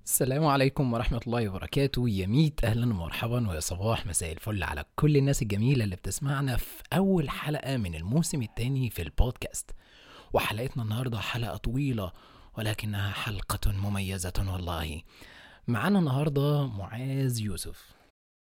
السلام عليكم ورحمة الله وبركاته يا ميت أهلا ومرحبا ويا صباح مساء الفل على كل الناس الجميلة اللي بتسمعنا في أول حلقة من الموسم الثاني في البودكاست وحلقتنا النهاردة حلقة طويلة ولكنها حلقة مميزة والله معانا النهاردة معاذ يوسف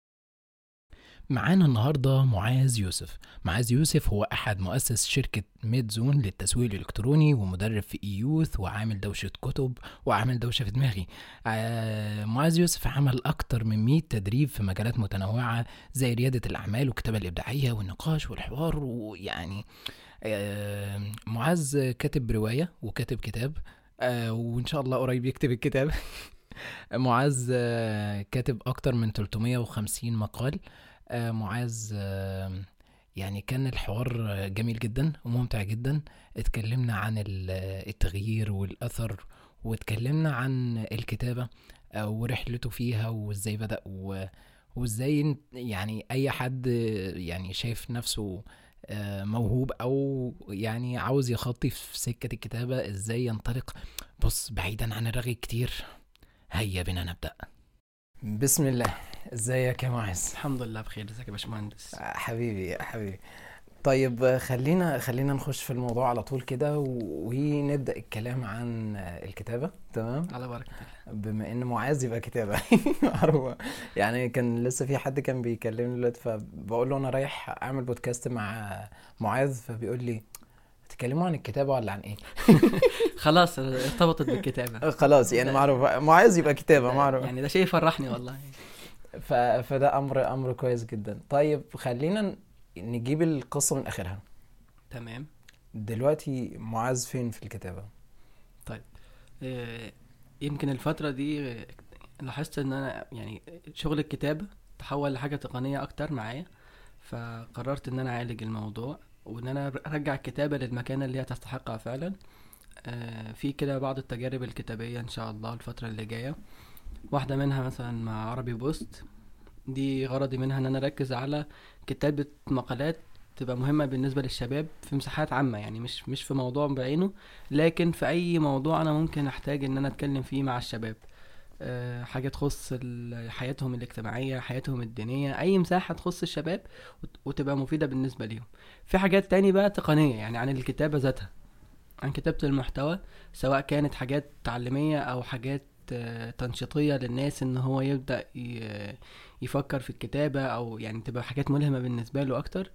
معانا النهاردة معاذ يوسف معاذ يوسف هو أحد مؤسس شركة ميد زون للتسويق الإلكتروني ومدرب في إيوث وعامل دوشة كتب وعامل دوشة في دماغي آه معاذ يوسف عمل أكتر من 100 تدريب في مجالات متنوعة زي ريادة الأعمال والكتابة الإبداعية والنقاش والحوار ويعني آه معاذ كاتب رواية وكاتب كتاب آه وإن شاء الله قريب يكتب الكتاب معاذ آه، كاتب أكتر من 350 مقال آه، معاذ آه، يعني كان الحوار جميل جدا وممتع جدا اتكلمنا عن ال- التغيير والأثر واتكلمنا عن الكتابة آه، ورحلته فيها وازاي بدأ و- وازاي انت- يعني أي حد يعني شايف نفسه آه، موهوب أو يعني عاوز يخطي في سكة الكتابة ازاي ينطلق بص بعيدا عن الرغي كتير هيا بنا نبدأ بسم الله ازيك يا معاذ الحمد لله بخير ازيك يا باشمهندس حبيبي يا حبيبي طيب خلينا خلينا نخش في الموضوع على طول كده و- ونبدأ الكلام عن الكتابة تمام على بركة الله بما ان معاذ يبقى كتابة معروفة يعني كان لسه في حد كان بيكلمني دلوقتي فبقول له انا رايح اعمل بودكاست مع معاذ فبيقول لي تتكلموا عن الكتابة ولا عن ايه؟ خلاص ارتبطت بالكتابة خلاص يعني معروف معاذ يبقى كتابة معروف يعني ده شيء يفرحني والله ف... فده امر امر كويس جدا طيب خلينا ن- نجيب القصة من اخرها تمام دلوقتي معاذ فين في الكتابة؟ آه، يمكن الفترة دي آه، لاحظت ان انا يعني شغل الكتابة تحول لحاجة تقنية اكتر معايا فقررت ان انا اعالج الموضوع وان انا ارجع الكتابة للمكانة اللي هي تستحقها فعلا آه، في كده بعض التجارب الكتابية ان شاء الله الفترة اللي جاية واحدة منها مثلا مع عربي بوست دي غرضي منها ان انا اركز على كتابة مقالات تبقى مهمة بالنسبة للشباب في مساحات عامة يعني مش مش في موضوع بعينه لكن في اي موضوع انا ممكن احتاج ان انا اتكلم فيه مع الشباب أه حاجة تخص ال- حياتهم الاجتماعية حياتهم الدينية اي مساحة تخص الشباب وت- وتبقى مفيدة بالنسبة ليهم في حاجات تاني بقى تقنية يعني عن الكتابة ذاتها عن كتابة المحتوى سواء كانت حاجات تعليمية او حاجات آه، تنشيطية للناس ان هو يبدأ ي- يفكر في الكتابة او يعني تبقى حاجات ملهمة بالنسبة له اكتر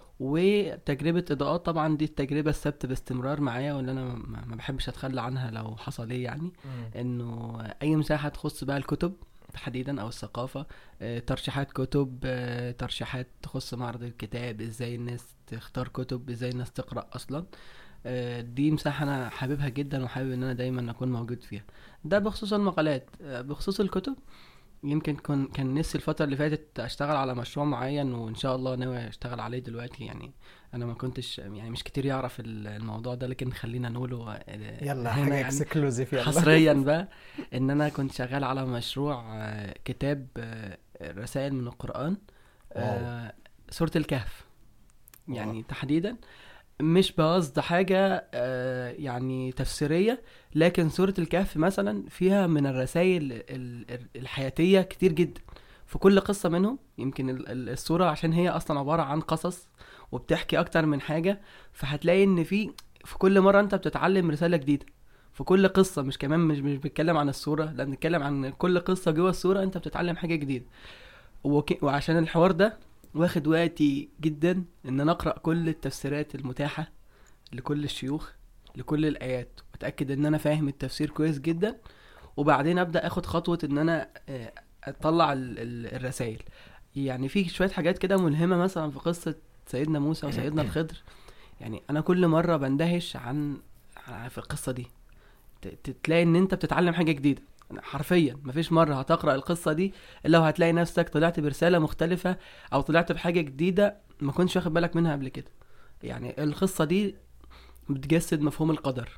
وتجربة إضاءات طبعا دي التجربة الثابتة باستمرار معايا واللي أنا ما ما بحبش أتخلى عنها لو حصل إيه يعني إنه أي مساحة تخص بقى الكتب تحديدا أو الثقافة آه، ترشيحات كتب آه، ترشيحات تخص معرض الكتاب إزاي الناس تختار كتب إزاي الناس تقرأ أصلا آه، دي مساحة أنا حاببها جدا وحابب إن أنا دايما أكون موجود فيها ده بخصوص المقالات آه، بخصوص الكتب يمكن كان كان نفسي الفترة اللي فاتت اشتغل على مشروع معين وان شاء الله ناوي اشتغل عليه دلوقتي يعني انا ما كنتش يعني مش كتير يعرف ال- الموضوع ده لكن خلينا نقوله آه، يلا هنا حاجة يعني اكسكلوزيف يلا حصريا بقى ان انا كنت شغال على مشروع آه، كتاب آه، رسائل من القرآن آه، سورة الكهف يعني تحديدا مش بقصد حاجة آه، يعني تفسيرية لكن سورة الكهف مثلا فيها من الرسائل ال- ال- الحياتية كتير جدا في كل قصة منهم يمكن ال- ال- السورة عشان هي أصلا عبارة عن قصص وبتحكي أكتر من حاجة فهتلاقي إن في في كل مرة أنت بتتعلم رسالة جديدة في كل قصة مش كمان مش مش بنتكلم عن السورة لا بنتكلم عن كل قصة جوه السورة أنت بتتعلم حاجة جديدة وك... وعشان الحوار ده واخد وقتي جدا ان انا اقرا كل التفسيرات المتاحه لكل الشيوخ لكل الايات واتاكد ان انا فاهم التفسير كويس جدا وبعدين ابدا اخد خطوه ان انا آه، اطلع الرسائل يعني في شويه حاجات كده ملهمه مثلا في قصه سيدنا موسى وسيدنا الخضر يعني انا كل مره بندهش عن عن- في القصه دي ت- ت- تلاقي ان انت بتتعلم حاجه جديده حرفيا مفيش مره هتقرا القصه دي الا وهتلاقي نفسك طلعت برساله مختلفه او طلعت بحاجه جديده ما كنتش واخد بالك منها قبل كده يعني القصه دي بتجسد مفهوم القدر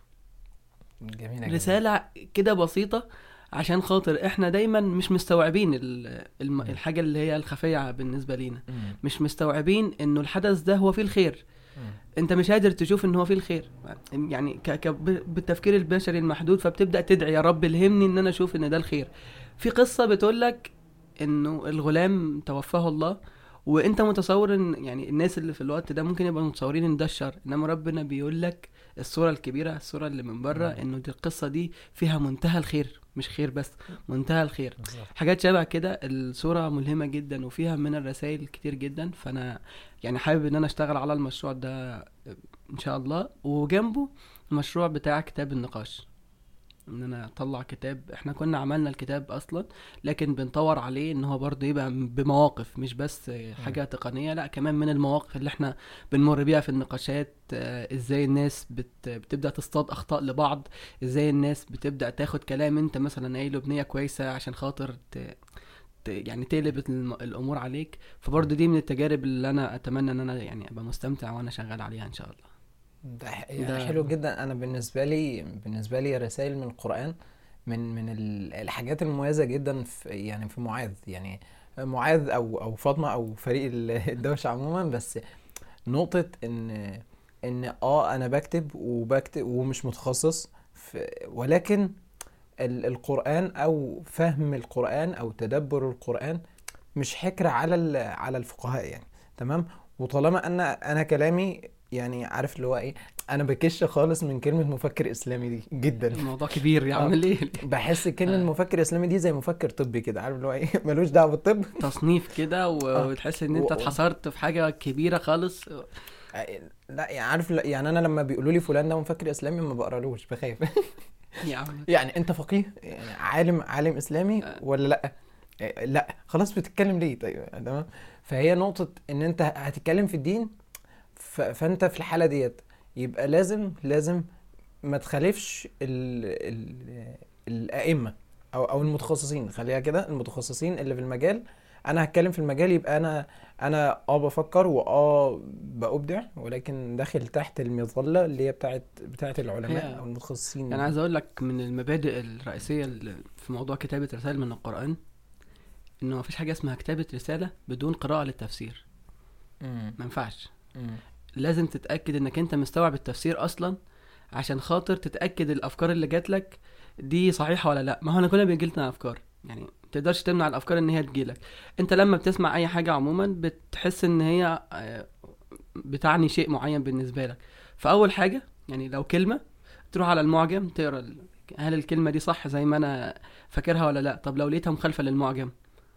جميلة جدا رساله كده بسيطه عشان خاطر احنا دايما مش مستوعبين ال- الم- الحاجه اللي هي الخفيه بالنسبه لينا مم. مش مستوعبين انه الحدث ده هو فيه الخير انت مش قادر تشوف ان هو فيه الخير يعني ك... ك... بالتفكير البشري المحدود فبتبدا تدعي يا رب الهمني ان انا اشوف ان ده الخير في قصه بتقول لك انه الغلام توفاه الله وانت متصور ان يعني الناس اللي في الوقت ده ممكن يبقوا متصورين ان ده الشر انما ربنا بيقول لك الصوره الكبيره الصوره اللي من بره انه دي القصه دي فيها منتهى الخير مش خير بس منتهى الخير حاجات شبه كده الصوره ملهمه جدا وفيها من الرسائل كتير جدا فانا يعني حابب ان انا اشتغل على المشروع ده ان شاء الله وجنبه المشروع بتاع كتاب النقاش ان انا اطلع كتاب احنا كنا عملنا الكتاب اصلا لكن بنطور عليه ان هو برضه يبقى بمواقف مش بس حاجه تقنيه لا كمان من المواقف اللي احنا بنمر بيها في النقاشات آه، ازاي الناس بت بتبدا تصطاد اخطاء لبعض ازاي الناس بتبدا تاخد كلام انت مثلا قايله بنيه كويسه عشان خاطر ت... يعني تقلب الامور عليك فبرضه دي من التجارب اللي انا اتمنى ان انا يعني ابقى مستمتع وانا شغال عليها ان شاء الله ده, يعني ده حلو جدا انا بالنسبه لي بالنسبه لي رسائل من القران من من الحاجات المميزه جدا في يعني في معاذ يعني معاذ او او فاطمه او فريق الدوشه عموما بس نقطه ان ان اه انا بكتب وبكتب ومش متخصص ولكن القران او فهم القران او تدبر القران مش حكر على على الفقهاء يعني تمام وطالما ان انا كلامي يعني عارف اللي هو ايه انا بكش خالص من كلمه مفكر اسلامي دي جدا الموضوع كبير يعمل ايه بحس كلمه آه. مفكر اسلامي دي زي مفكر طبي كده عارف اللي هو ايه ملوش دعوه بالطب تصنيف كده آه. وتحس ان انت اتحصرت في حاجه كبيره خالص آه، لا يعني عارف يعني انا لما بيقولوا لي فلان ده مفكر اسلامي ما بقرالوش بخاف يعني انت فقيه يعني عالم عالم اسلامي ولا لا لا خلاص بتتكلم ليه طيب تمام فهي نقطه ان انت هتتكلم في الدين فانت في الحاله ديت يبقى لازم لازم ما تخالفش ال ال الائمه او او المتخصصين خليها كده المتخصصين اللي في المجال انا هتكلم في المجال يبقى انا انا اه بفكر واه بابدع ولكن داخل تحت المظله اللي هي بتاعت بتاعت العلماء او المتخصصين انا يعني عايز اقول لك من المبادئ الرئيسيه في موضوع كتابه رسائل من القران انه مفيش حاجه اسمها كتابه رساله بدون قراءه للتفسير ما ينفعش لازم تتاكد انك انت مستوعب التفسير اصلا عشان خاطر تتاكد الافكار اللي جات لك دي صحيحه ولا لا ما هو انا كلنا بيجي لنا افكار يعني تقدرش تمنع الافكار ان هي تجيلك انت لما بتسمع اي حاجه عموما بتحس ان هي آه، بتعني شيء معين بالنسبه لك فاول حاجه يعني لو كلمه تروح على المعجم تقرا هل الكلمه دي صح زي ما انا فاكرها ولا لا طب لو لقيتها مخالفه للمعجم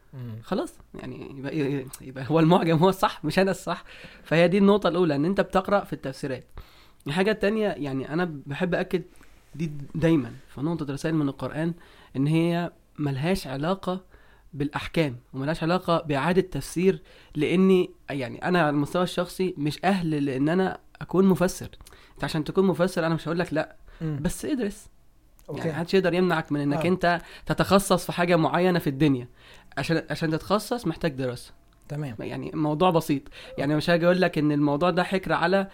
خلاص يعني يبقى, يبقى هو المعجم هو الصح مش انا الصح فهي دي النقطه الاولى ان انت بتقرا في التفسيرات الحاجه التانية يعني انا بحب اكد دي دايما في نقطه رسائل من القران ان هي ملهاش علاقه بالاحكام وملهاش علاقه باعاده تفسير لاني يعني انا على المستوى الشخصي مش اهل لان انا اكون مفسر انت عشان تكون مفسر انا مش هقول لك لا بس ادرس أوكي. يعني محدش يقدر يمنعك من انك آه. انت تتخصص في حاجه معينه في الدنيا عشان عشان تتخصص محتاج دراسه تمام يعني موضوع بسيط يعني مش هاجي اقول لك ان الموضوع ده حكر على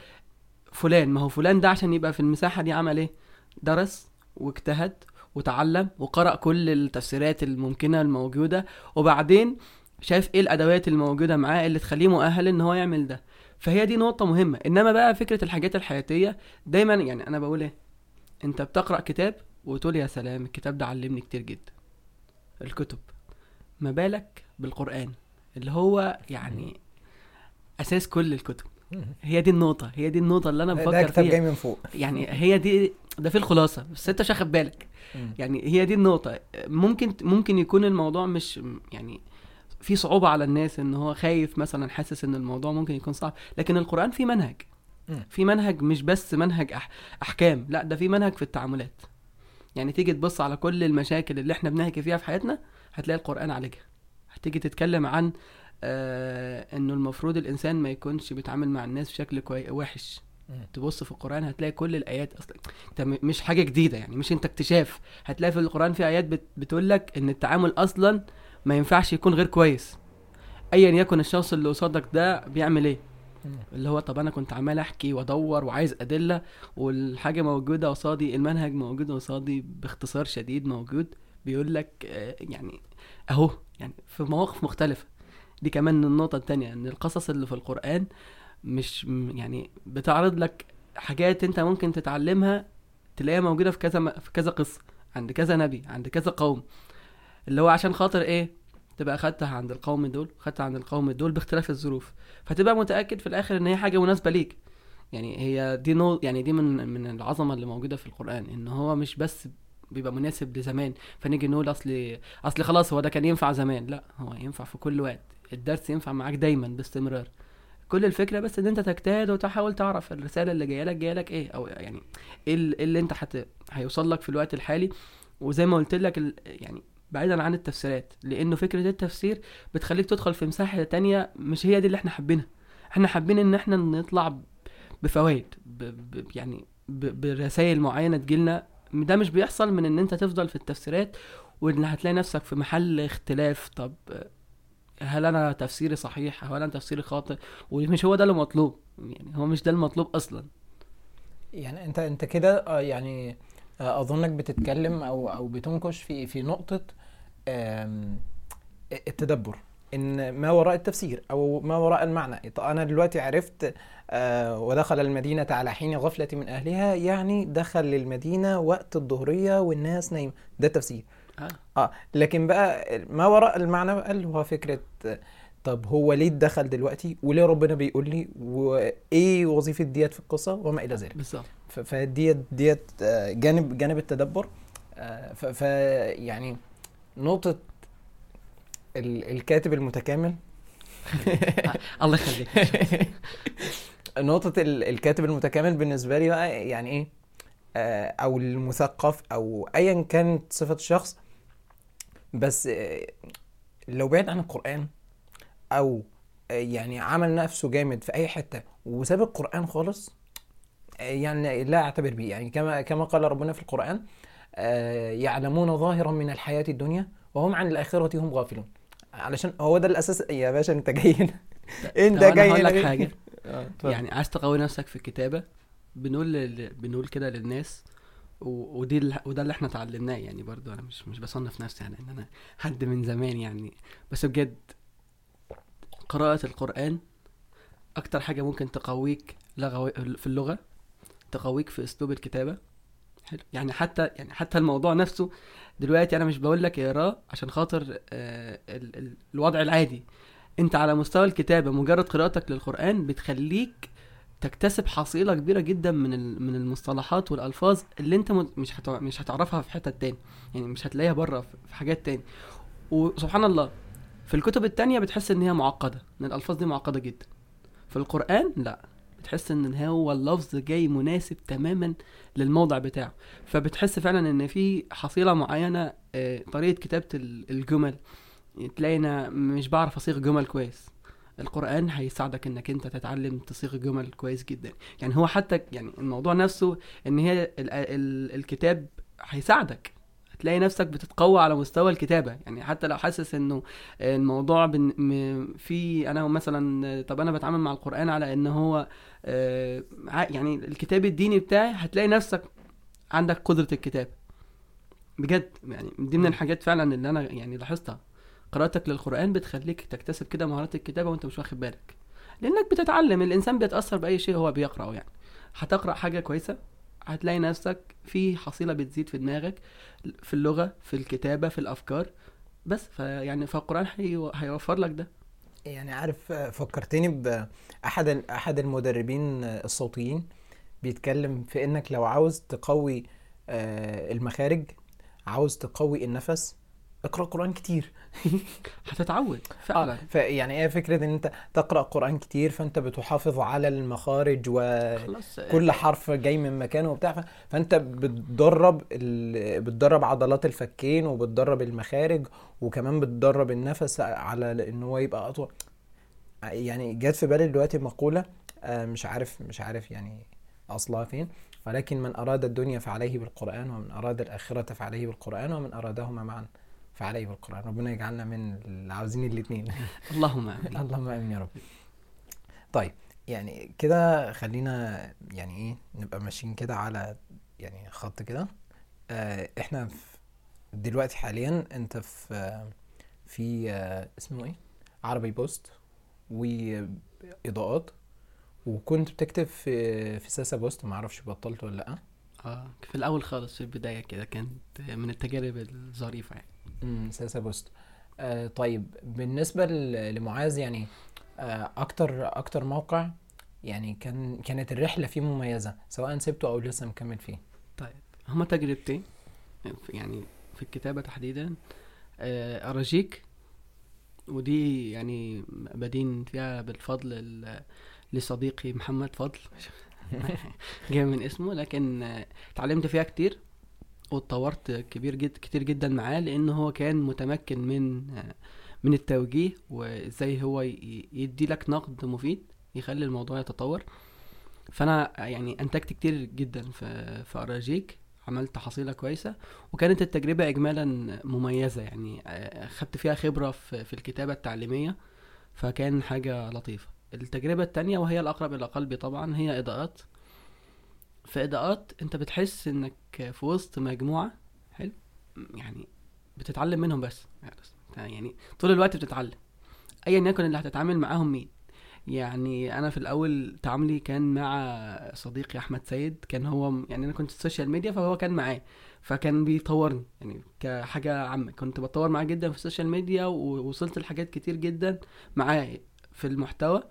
فلان ما هو فلان ده عشان يبقى في المساحه دي عمل ايه درس واجتهد وتعلم وقرأ كل التفسيرات الممكنة الموجودة وبعدين شايف ايه الادوات الموجودة معاه اللي تخليه مؤهل ان هو يعمل ده فهي دي نقطة مهمة انما بقى فكرة الحاجات الحياتية دايما يعني انا بقول ايه انت بتقرأ كتاب وتقول يا سلام الكتاب ده علمني كتير جدا الكتب ما بالك بالقرآن اللي هو يعني أساس كل الكتب هي دي النقطة هي دي النقطة اللي أنا بفكر فيها ده كتاب جاي من فوق يعني هي دي ده في الخلاصة بس أنت مش واخد بالك يعني هي دي النقطة ممكن ممكن يكون الموضوع مش يعني في صعوبة على الناس ان هو خايف مثلا حاسس ان الموضوع ممكن يكون صعب لكن القرآن فيه منهج في منهج مش بس منهج أح احكام لا ده في منهج في التعاملات يعني تيجي تبص على كل المشاكل اللي احنا بنحكي فيها في حياتنا هتلاقي القرآن عالجها هتيجي تتكلم عن آه انه المفروض الانسان ما يكونش بيتعامل مع الناس بشكل كوي وحش تبص في القرآن هتلاقي كل الآيات أصلا أنت مش حاجة جديدة يعني مش أنت اكتشاف هتلاقي في القرآن في آيات بت... بتقول لك إن التعامل أصلا ما ينفعش يكون غير كويس أيا يكن الشخص اللي قصادك ده بيعمل إيه اللي هو طب انا كنت عمال احكي وادور وعايز ادله والحاجه موجوده قصادي المنهج موجود قصادي باختصار شديد موجود بيقول لك آه، يعني اهو يعني في مواقف مختلفه دي كمان النقطه التانية ان القصص اللي في القران مش م- يعني بتعرض لك حاجات انت ممكن تتعلمها تلاقيها موجوده في كذا م- في كذا قصه عند كذا نبي عند كذا قوم اللي هو عشان خاطر ايه تبقى خدتها عند القوم دول خدتها عند القوم دول باختلاف الظروف فتبقى متاكد في الاخر ان هي حاجه مناسبه ليك يعني هي دي نو يعني دي من من العظمه اللي موجوده في القران ان هو مش بس بيبقى مناسب لزمان فنيجي نقول اصل اصل خلاص هو ده كان ينفع زمان لا هو ينفع في كل وقت الدرس ينفع معاك دايما باستمرار كل الفكره بس ان انت تجتهد وتحاول تعرف الرساله اللي جايه لك جايه لك ايه او يعني ايه ال- إيه اللي انت حت... هيوصل لك في الوقت الحالي وزي ما قلت لك ال... يعني بعيدا عن التفسيرات لانه فكره التفسير بتخليك تدخل في مساحه تانية مش هي دي اللي احنا حابينها احنا حابين ان احنا نطلع بفوائد ب... ب... يعني ب... برسائل معينه تجيلنا ده مش بيحصل من ان انت تفضل في التفسيرات وان هتلاقي نفسك في محل اختلاف طب هل انا تفسيري صحيح هل انا تفسيري خاطئ ومش هو ده اللي مطلوب يعني هو مش ده المطلوب اصلا يعني انت انت كده آه، يعني آه، اظنك بتتكلم او او بتنكش في في نقطة آم، التدبر ان ما وراء التفسير او ما وراء المعنى طب انا دلوقتي عرفت آه، ودخل المدينة على حين غفلة من اهلها يعني دخل للمدينة وقت الظهرية والناس نايمة ده التفسير آه. اه لكن بقى ما وراء المعنى بقى اللي هو فكرة آه، طب هو ليه دخل دلوقتي وليه ربنا بيقول لي وايه وظيفة ديت في القصة وما الى ذلك بالظبط ف- فديت ديت آه، جانب جانب التدبر آه، ف ف- يعني نقطة ال- الكاتب المتكامل الله يخليك نقطة ال- الكاتب المتكامل بالنسبة لي بقى يعني ايه آه، او المثقف او ايا كانت صفة الشخص بس آه، لو بعد عن القرآن او آه، يعني عمل نفسه جامد في اي حتة وساب القرآن خالص آه، يعني لا اعتبر بيه يعني كما كما قال ربنا في القرآن آه، يعلمون ظاهرا من الحياة الدنيا وهم عن الآخرة هم غافلون علشان هو ده الأساس يا باشا أنت جاي هنا أنت طب أنا جاي هقول هنا لك ليه؟ حاجة آه، اتفضل. يعني عايز تقوي نفسك في الكتابة بنقول لل... بنقول كده للناس و... ودي ال... وده اللي احنا اتعلمناه يعني برضو انا مش مش بصنف نفسي يعني ان انا حد من زمان يعني بس بجد قراءة القرآن اكتر حاجة ممكن تقويك لغوي... في اللغة تقويك في اسلوب الكتابة حلو يعني حتى يعني حتى الموضوع نفسه دلوقتي انا مش بقول لك اقراه عشان خاطر آه ال... ال... الوضع العادي انت على مستوى الكتابة مجرد قراءتك للقرآن بتخليك تكتسب حصيلة كبيرة جدا من ال- من المصطلحات والألفاظ اللي انت مت- مش هت- مش هتعرفها في حتة تاني يعني مش هتلاقيها بره في في حاجات تاني وسبحان الله في الكتب التانية بتحس ان هي معقدة ان الألفاظ دي معقدة جدا في القرآن لا بتحس ان هو اللفظ جاي مناسب تماما للموضع بتاعه فبتحس فعلا ان في حصيلة معينة آه، طريقة كتابة ال- الجمل تلاقينا مش بعرف اصيغ جمل كويس القرآن هيساعدك انك انت تتعلم تصيغ جمل كويس جدا يعني هو حتى يعني الموضوع نفسه ان هي ال ال الكتاب هيساعدك هتلاقي نفسك بتتقوى على مستوى الكتابة يعني حتى لو حاسس انه الموضوع بن م- في انا مثلا طب انا بتعامل مع القرآن على ان هو آه، ع- يعني الكتاب الديني بتاعي هتلاقي نفسك عندك قدرة الكتاب بجد يعني دي من الحاجات فعلا اللي انا يعني لاحظتها قراءتك للقرآن بتخليك تكتسب كده مهارات الكتابة وانت مش واخد بالك لانك بتتعلم الانسان بيتأثر بأي شيء هو بيقرأه يعني هتقرأ حاجة كويسة هتلاقي نفسك في حصيلة بتزيد في دماغك في اللغة في الكتابة في الأفكار بس فيعني فالقرآن هي- هيوفر لك ده يعني عارف آه، فكرتني بأحد أحد المدربين آه، الصوتيين بيتكلم في إنك لو عاوز تقوي آه، المخارج عاوز تقوي النفس اقرأ قرآن كتير هتتعود فعلا فيعني ايه فكرة ان انت تقرأ قرآن كتير فانت بتحافظ على المخارج وكل خلاص حرف جاي من مكانه وبتاع ف- فانت بتدرب ال... بتدرب عضلات الفكين وبتدرب المخارج وكمان بتدرب النفس على ان هو يبقى اطول يعني جت في بالي دلوقتي مقولة آه، مش عارف مش عارف يعني اصلها فين ولكن من اراد الدنيا فعليه بالقرآن ومن اراد الاخرة فعليه بالقرآن ومن ارادهما معا فعليه بالقرآن ربنا يجعلنا من اللي عاوزين الاتنين اللهم امين اللهم امين يا رب طيب يعني كده خلينا يعني ايه نبقى ماشيين كده على يعني خط كده آه احنا في دلوقتي حاليا انت في آه في آه اسمه ايه عربي بوست واضاءات وكنت بتكتب في في ساسا بوست ما اعرفش بطلت ولا لا اه في الاول خالص في البدايه كده كانت من التجارب الظريفه يعني امم ساسا بوست آه طيب بالنسبه ل- لمعاذ يعني آه اكتر اكتر موقع يعني كان كانت الرحله فيه مميزه سواء سبته او لسه مكمل فيه طيب هما تجربتين يعني في الكتابه تحديدا آه، اراجيك ودي يعني بدين فيها بالفضل ل- لصديقي محمد فضل جاي من اسمه لكن آه، اتعلمت فيها كتير واتطورت كبير جد كتير جدا معاه لان هو كان متمكن من آه، من التوجيه وازاي هو ي- يدي لك نقد مفيد يخلي الموضوع يتطور فانا يعني انتجت كتير جدا في في اراجيك عملت حصيله كويسه وكانت التجربه اجمالا مميزه يعني آه، خدت فيها خبره في في الكتابه التعليميه فكان حاجه لطيفه التجربه التانية وهي الاقرب الى قلبي طبعا هي اضاءات في اضاءات انت بتحس انك في وسط مجموعه حلو يعني بتتعلم منهم بس يعني طول الوقت بتتعلم ايا يكن اللي هتتعامل معاهم مين يعني انا في الاول تعاملي كان مع صديقي احمد سيد كان هو يعني انا كنت في السوشيال ميديا فهو كان معايا فكان بيطورني يعني كحاجه عامه كنت بتطور معاه جدا في السوشيال ميديا ووصلت لحاجات كتير جدا معاه في المحتوى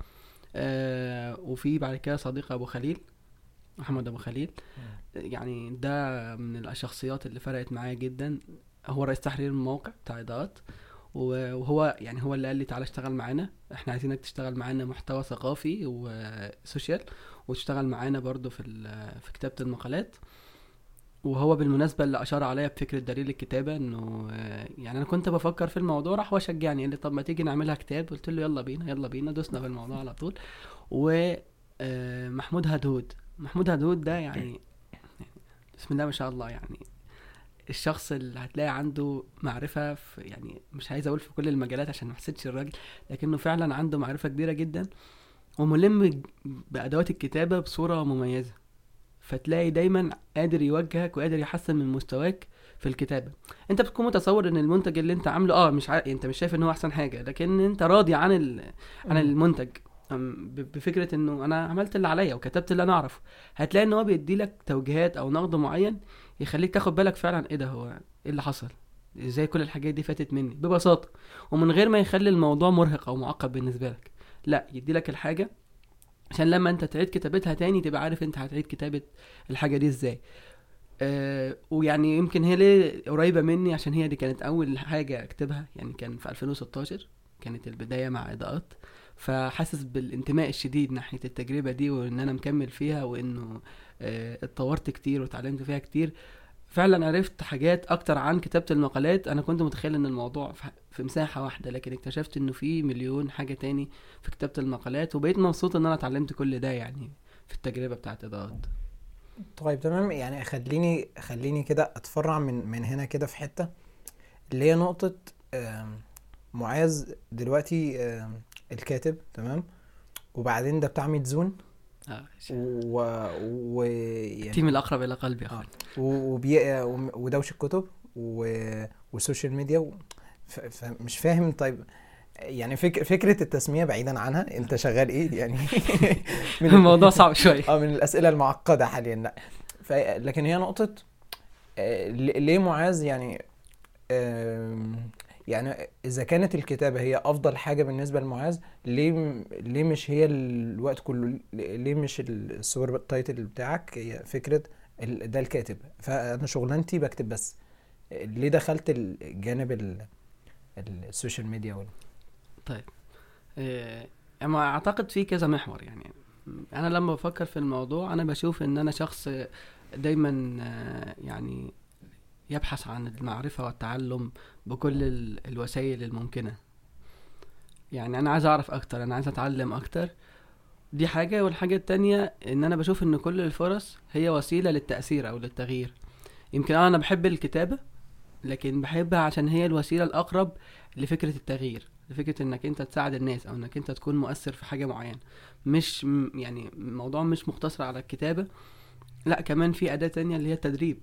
آه وفي بعد كده صديق ابو خليل محمد ابو خليل يعني ده من الشخصيات اللي فرقت معايا جدا هو رئيس تحرير الموقع بتاع اضاءات وهو يعني هو اللي قال لي تعالى اشتغل معانا احنا عايزينك تشتغل معانا محتوى ثقافي وسوشيال وتشتغل معانا برضو في في كتابه المقالات وهو بالمناسبه اللي اشار عليا بفكره دليل الكتابه انه يعني انا كنت بفكر في الموضوع راح وشجعني قال لي طب ما تيجي نعملها كتاب قلت له يلا بينا يلا بينا دوسنا في الموضوع على طول ومحمود هدهود محمود هدهود ده يعني بسم الله ما شاء الله يعني الشخص اللي هتلاقي عنده معرفة في يعني مش عايز أقول في كل المجالات عشان ما احسدش الراجل لكنه فعلا عنده معرفة كبيرة جدا وملم بأدوات الكتابة بصورة مميزة فتلاقي دايما قادر يوجهك وقادر يحسن من مستواك في الكتابة انت بتكون متصور ان المنتج اللي انت عامله اه مش ع... انت مش شايف ان هو احسن حاجة لكن انت راضي عن ال... عن المنتج بفكرة انه انا عملت اللي عليا وكتبت اللي انا اعرفه هتلاقي ان هو بيدي لك توجيهات او نقد معين يخليك تاخد بالك فعلا ايه ده هو ايه اللي حصل ازاي كل الحاجات دي فاتت مني ببساطه ومن غير ما يخلي الموضوع مرهق او معقد بالنسبه لك لا يدي لك الحاجه عشان لما انت تعيد كتابتها تاني تبقى عارف انت هتعيد كتابه الحاجه دي ازاي أه ويعني يمكن هي ليه قريبه مني عشان هي دي كانت اول حاجه اكتبها يعني كان في 2016 كانت البدايه مع اضاءات فحاسس بالانتماء الشديد ناحيه التجربه دي وان انا مكمل فيها وانه اه اتطورت كتير وتعلمت فيها كتير فعلا عرفت حاجات اكتر عن كتابه المقالات انا كنت متخيل ان الموضوع في مساحه واحده لكن اكتشفت انه في مليون حاجه تاني في كتابه المقالات وبقيت مبسوط ان انا اتعلمت كل ده يعني في التجربه بتاعت اضاءات طيب تمام يعني خليني خليني كده اتفرع من من هنا كده في حته اللي هي نقطه معاذ دلوقتي الكاتب تمام وبعدين ده بتاع ميدزون اه و, و... يعني تيم الاقرب الى قلبي يا آه. وبي... ودوش الكتب و... والسوشيال ميديا و... ف... فمش فاهم طيب يعني فك... فكره التسميه بعيدا عنها انت شغال ايه يعني من الموضوع صعب شويه اه من الاسئله المعقده حاليا لا ف... لكن هي نقطه ليه معاذ يعني يعني اذا كانت الكتابه هي افضل حاجه بالنسبه لمعاذ ليه ليه مش هي الوقت كله ليه مش السوبر تايتل بتاعك هي فكره ده الكاتب فانا شغلانتي بكتب بس ليه دخلت الجانب السوشيال ميديا وال... طيب اما اعتقد في كذا محور يعني انا لما بفكر في الموضوع انا بشوف ان انا شخص دايما يعني يبحث عن المعرفة والتعلم بكل الوسائل الممكنة يعني أنا عايز أعرف أكتر أنا عايز أتعلم أكتر دي حاجة والحاجة التانية إن أنا بشوف إن كل الفرص هي وسيلة للتأثير أو للتغيير يمكن أنا بحب الكتابة لكن بحبها عشان هي الوسيلة الأقرب لفكرة التغيير لفكرة إنك أنت تساعد الناس أو إنك أنت تكون مؤثر في حاجة معينة مش يعني الموضوع مش مقتصر على الكتابة لا كمان في أداة تانية اللي هي التدريب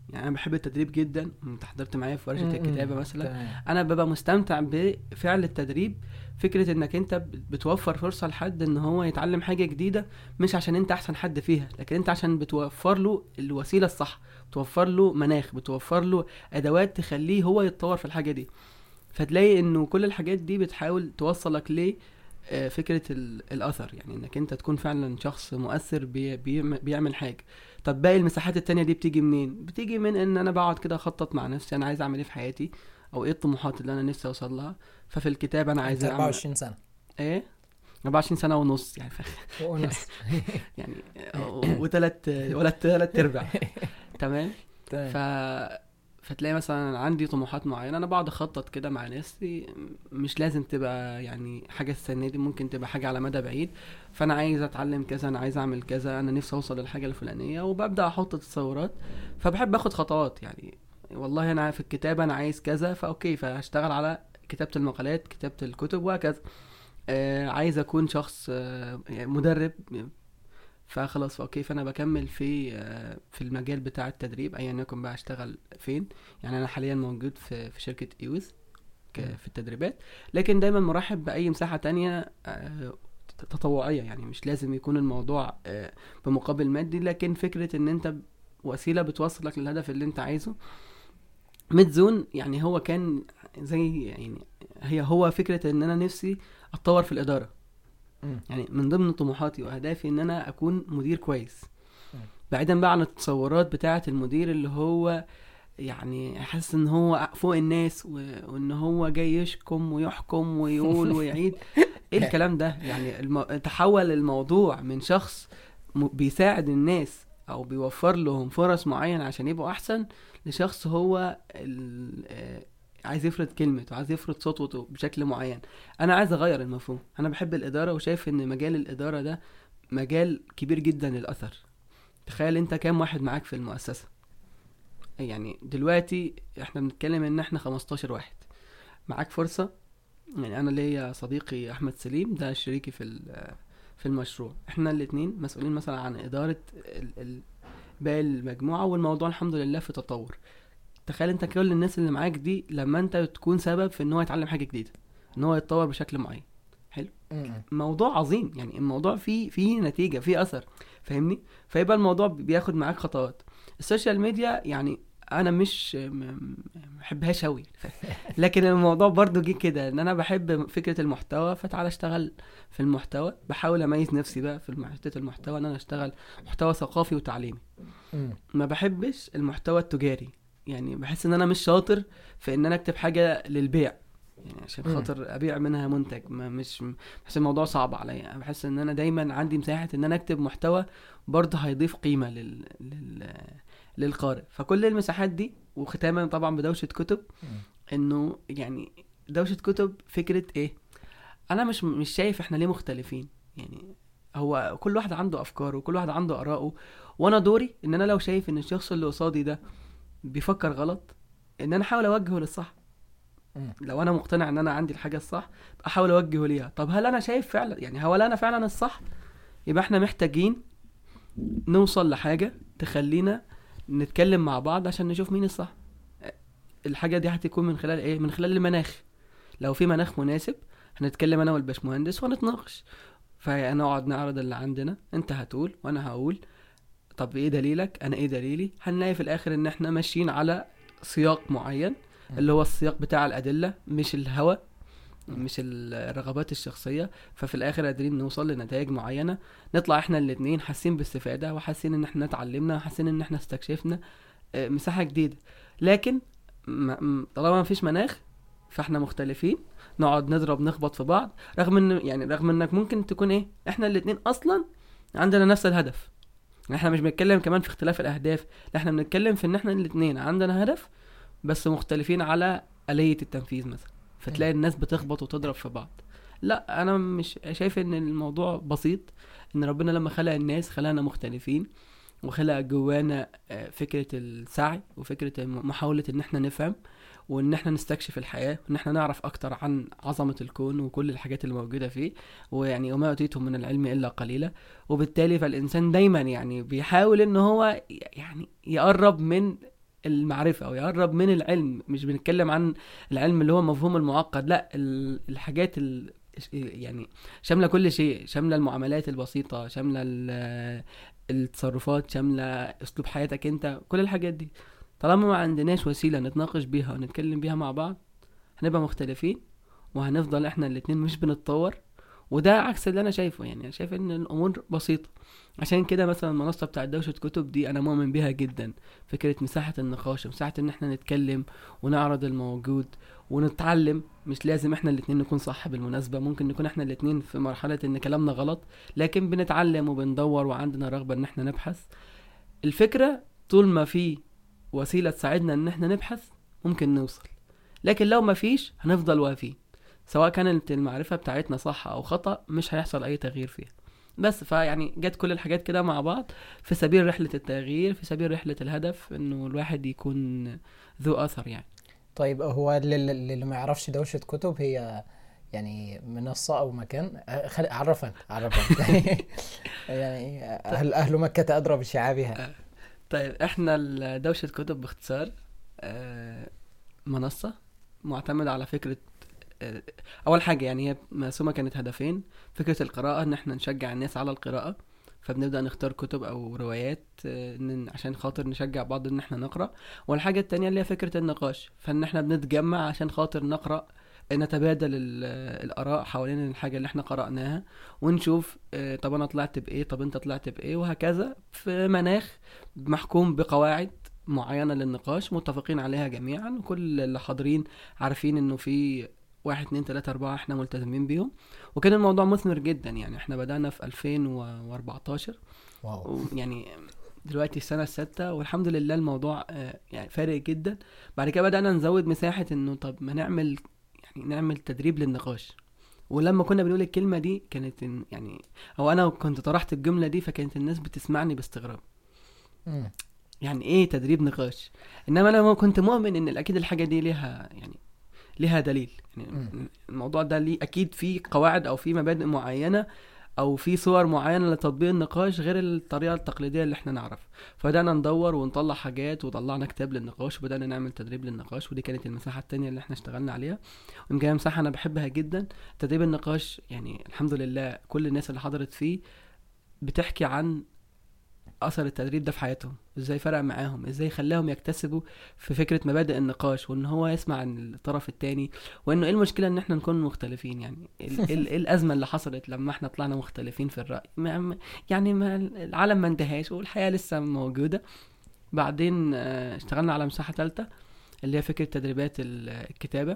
يعني انا بحب التدريب جدا انت حضرت معايا في ورشه م- م. الكتابه مثلا تمام. انا ببقى مستمتع بفعل التدريب فكره انك انت بتوفر فرصه لحد ان هو يتعلم حاجه جديده مش عشان انت احسن حد فيها لكن انت عشان بتوفر له الوسيله الصح بتوفر له مناخ بتوفر له ادوات تخليه هو يتطور في الحاجه دي فتلاقي انه كل الحاجات دي بتحاول توصلك ل آه، فكره ال- الاثر يعني انك انت تكون فعلا شخص مؤثر بي بيعمل, بيعمل حاجه طب باقي المساحات التانية دي بتيجي منين بتيجي من ان انا بقعد كده اخطط مع نفسي انا عايز اعمل ايه في حياتي او ايه الطموحات اللي انا نفسي اوصل لها ففي الكتاب انا عايز انت اعمل 24 سنه ايه 24 سنه ونص يعني ف... ونص يعني وثلاث ولا ثلاث ارباع تمام تمام ف فتلاقي مثلا عندي طموحات معينه انا بقعد اخطط كده مع نفسي مش لازم تبقى يعني حاجه السنه دي ممكن تبقى حاجه على مدى بعيد فانا عايز اتعلم كذا انا عايز اعمل كذا انا نفسي اوصل للحاجه الفلانيه وببدا احط تصورات فبحب اخد خطوات يعني والله انا في الكتابه انا عايز كذا فاوكي فهشتغل على كتابه المقالات كتابه الكتب وهكذا آه عايز اكون شخص آه يعني مدرب فخلاص فاوكي فانا بكمل في آه في المجال بتاع التدريب ايا يكن بقى اشتغل فين يعني انا حاليا موجود في في شركه ايوز مم. في التدريبات لكن دايما مرحب باي مساحه تانية آه تطوعيه يعني مش لازم يكون الموضوع آه بمقابل مادي لكن فكره ان انت وسيله بتوصلك للهدف اللي انت عايزه ميد زون يعني هو كان زي يعني هي هو فكره ان انا نفسي اتطور في الاداره مم. يعني من ضمن طموحاتي واهدافي ان انا اكون مدير كويس مم. بعيدا بقى عن التصورات بتاعه المدير اللي هو يعني حاسس ان هو فوق الناس و... وان هو جاي يشكم ويحكم ويقول ويعيد ايه الكلام ده يعني الم... تحول الموضوع من شخص م... بيساعد الناس او بيوفر لهم فرص معينة عشان يبقوا احسن لشخص هو ال... آه، عايز يفرض كلمته عايز يفرض صوته بشكل معين انا عايز اغير المفهوم انا بحب الاداره وشايف ان مجال الاداره ده مجال كبير جدا للاثر تخيل انت كام واحد معاك في المؤسسه يعني دلوقتي احنا بنتكلم ان احنا 15 واحد معاك فرصه يعني انا ليا صديقي احمد سليم ده شريكي في ال- في المشروع احنا الاتنين مسؤولين مثلا عن اداره ال- ال- باقي المجموعه والموضوع الحمد لله في تطور تخيل انت كل الناس اللي معاك دي لما انت تكون سبب في ان هو يتعلم حاجه جديده ان هو يتطور بشكل معين مم. موضوع عظيم يعني الموضوع فيه فيه نتيجه فيه اثر فاهمني فيبقى الموضوع بياخد معاك خطوات السوشيال ميديا يعني انا مش م- م- بحبهاش قوي لكن الموضوع برضو جه كده ان انا بحب فكره المحتوى فتعالى اشتغل في المحتوى بحاول اميز نفسي بقى في حته المحتوى ان انا اشتغل محتوى ثقافي وتعليمي مم. ما بحبش المحتوى التجاري يعني بحس ان انا مش شاطر في ان انا اكتب حاجه للبيع يعني عشان مم. خاطر ابيع منها منتج ما مش بحس الموضوع صعب عليا بحس ان انا دايما عندي مساحه ان انا اكتب محتوى برضه هيضيف قيمه لل... لل... للقارئ فكل المساحات دي وختاما طبعا بدوشه كتب مم. انه يعني دوشه كتب فكره ايه انا مش مش شايف احنا ليه مختلفين يعني هو كل واحد عنده افكاره وكل واحد عنده اراءه وانا دوري ان انا لو شايف ان الشخص اللي قصادي ده بيفكر غلط ان انا احاول اوجهه للصح مم. لو انا مقتنع ان انا عندي الحاجه الصح احاول اوجهه ليها طب هل انا شايف فعلا يعني هل انا فعلا الصح يبقى احنا محتاجين نوصل لحاجه تخلينا نتكلم مع بعض عشان نشوف مين الصح الحاجه دي هتكون من خلال ايه من خلال المناخ لو في مناخ مناسب هنتكلم انا والباشمهندس ونتناقش فنقعد نعرض اللي عندنا انت هتقول وانا هقول طب ايه دليلك انا ايه دليلي هنلاقي في الاخر ان احنا ماشيين على سياق معين اللي هو السياق بتاع الادله مش الهوى مش الرغبات الشخصيه ففي الاخر قادرين نوصل لنتائج معينه نطلع احنا الاتنين حاسين باستفاده وحاسين ان احنا اتعلمنا وحاسين ان احنا استكشفنا آه، مساحه جديده لكن ما- م- طالما مفيش مناخ فاحنا مختلفين نقعد نضرب نخبط في بعض رغم ان يعني رغم انك ممكن تكون ايه احنا الاتنين اصلا عندنا نفس الهدف يعني احنا مش بنتكلم كمان في اختلاف الاهداف لا احنا بنتكلم في ان احنا الاتنين عندنا هدف بس مختلفين على آلية التنفيذ مثلا فتلاقي الناس بتخبط وتضرب في بعض لا انا مش شايف ان الموضوع بسيط ان ربنا لما خلق الناس خلقنا مختلفين وخلق جوانا آه، فكرة السعي وفكرة محاولة ان احنا نفهم وان احنا نستكشف الحياة وان احنا نعرف اكتر عن عظمة الكون وكل الحاجات اللي موجودة فيه ويعني وما اوتيتم من العلم الا قليلا وبالتالي فالانسان دايما يعني بيحاول ان هو يعني يقرب من المعرفة او يقرب من العلم مش بنتكلم عن العلم اللي هو مفهوم المعقد لا ال- الحاجات ال... يعني شاملة كل شيء شاملة المعاملات البسيطة شاملة ال- التصرفات شاملة اسلوب حياتك انت كل الحاجات دي طالما ما عندناش وسيلة نتناقش بيها ونتكلم بيها مع بعض هنبقى مختلفين وهنفضل احنا الاتنين مش بنتطور وده عكس اللي انا شايفه يعني انا شايف ان الامور بسيطه عشان كده مثلا المنصه بتاعت دوشه كتب دي انا مؤمن بيها جدا فكره مساحه النقاش مساحه ان احنا نتكلم ونعرض الموجود ونتعلم مش لازم احنا الاتنين نكون صح بالمناسبه ممكن نكون احنا الاتنين في مرحله ان كلامنا غلط لكن بنتعلم وبندور وعندنا رغبه ان احنا نبحث الفكره طول ما في وسيله تساعدنا ان احنا نبحث ممكن نوصل لكن لو ما فيش هنفضل واقفين سواء كانت المعرفة بتاعتنا صح أو خطأ مش هيحصل أي تغيير فيها بس فيعني جت كل الحاجات كده مع بعض في سبيل رحلة التغيير في سبيل رحلة الهدف إنه الواحد يكون ذو أثر يعني طيب هو اللي, اللي ما يعرفش دوشة كتب هي يعني منصة أو مكان أه، خل... عرفك عرفك يعني أهل, أهل مكة أدرى بشعابها طيب إحنا ال- دوشة كتب باختصار آه، منصة معتمدة على فكرة آه، أول حاجة يعني هي مقسومة كانت هدفين فكرة القراءة إن إحنا نشجع الناس على القراءة فبنبدأ نختار كتب أو روايات آه، إن- عشان خاطر نشجع بعض إن إحنا نقرأ والحاجة التانية اللي هي فكرة النقاش فإن إحنا بنتجمع عشان خاطر نقرأ نتبادل ال- الآراء حوالين الحاجة اللي إحنا قرأناها ونشوف آه، طب أنا طلعت بإيه طب أنت طلعت بإيه وهكذا في مناخ محكوم بقواعد معينة للنقاش متفقين عليها جميعا وكل اللي حاضرين عارفين إنه في واحد اتنين تلاتة أربعة احنا ملتزمين بيهم وكان الموضوع مثمر جدا يعني احنا بدأنا في 2014 واو يعني دلوقتي السنة السادسة والحمد لله الموضوع آه، يعني فارق جدا بعد كده بدأنا نزود مساحة انه طب ما نعمل يعني نعمل تدريب للنقاش ولما كنا بنقول الكلمة دي كانت إن- يعني او انا كنت طرحت الجملة دي فكانت الناس بتسمعني باستغراب مم. يعني ايه تدريب نقاش انما انا ما كنت مؤمن ان اكيد الحاجه دي ليها يعني ليها دليل يعني مم. الموضوع ده ليه اكيد في قواعد او في مبادئ معينه او في صور معينه لتطبيق النقاش غير الطريقه التقليديه اللي احنا نعرفها فبدانا ندور ونطلع حاجات وطلعنا كتاب للنقاش وبدانا نعمل تدريب للنقاش ودي كانت المساحه التانية اللي احنا اشتغلنا عليها ويمكن هي مساحه انا بحبها جدا تدريب النقاش يعني الحمد لله كل الناس اللي حضرت فيه بتحكي عن اثر التدريب ده في حياتهم ازاي فرق معاهم ازاي خلاهم يكتسبوا في فكره مبادئ النقاش وان هو يسمع عن الطرف التاني وانه ايه المشكله ان احنا نكون مختلفين يعني ايه ال- ال- إيه الازمه اللي حصلت لما احنا طلعنا مختلفين في الراي ما ما- يعني ما العالم ما انتهاش والحياه لسه موجوده بعدين آه، اشتغلنا على مساحه ثالثه اللي هي فكره تدريبات ال- الكتابه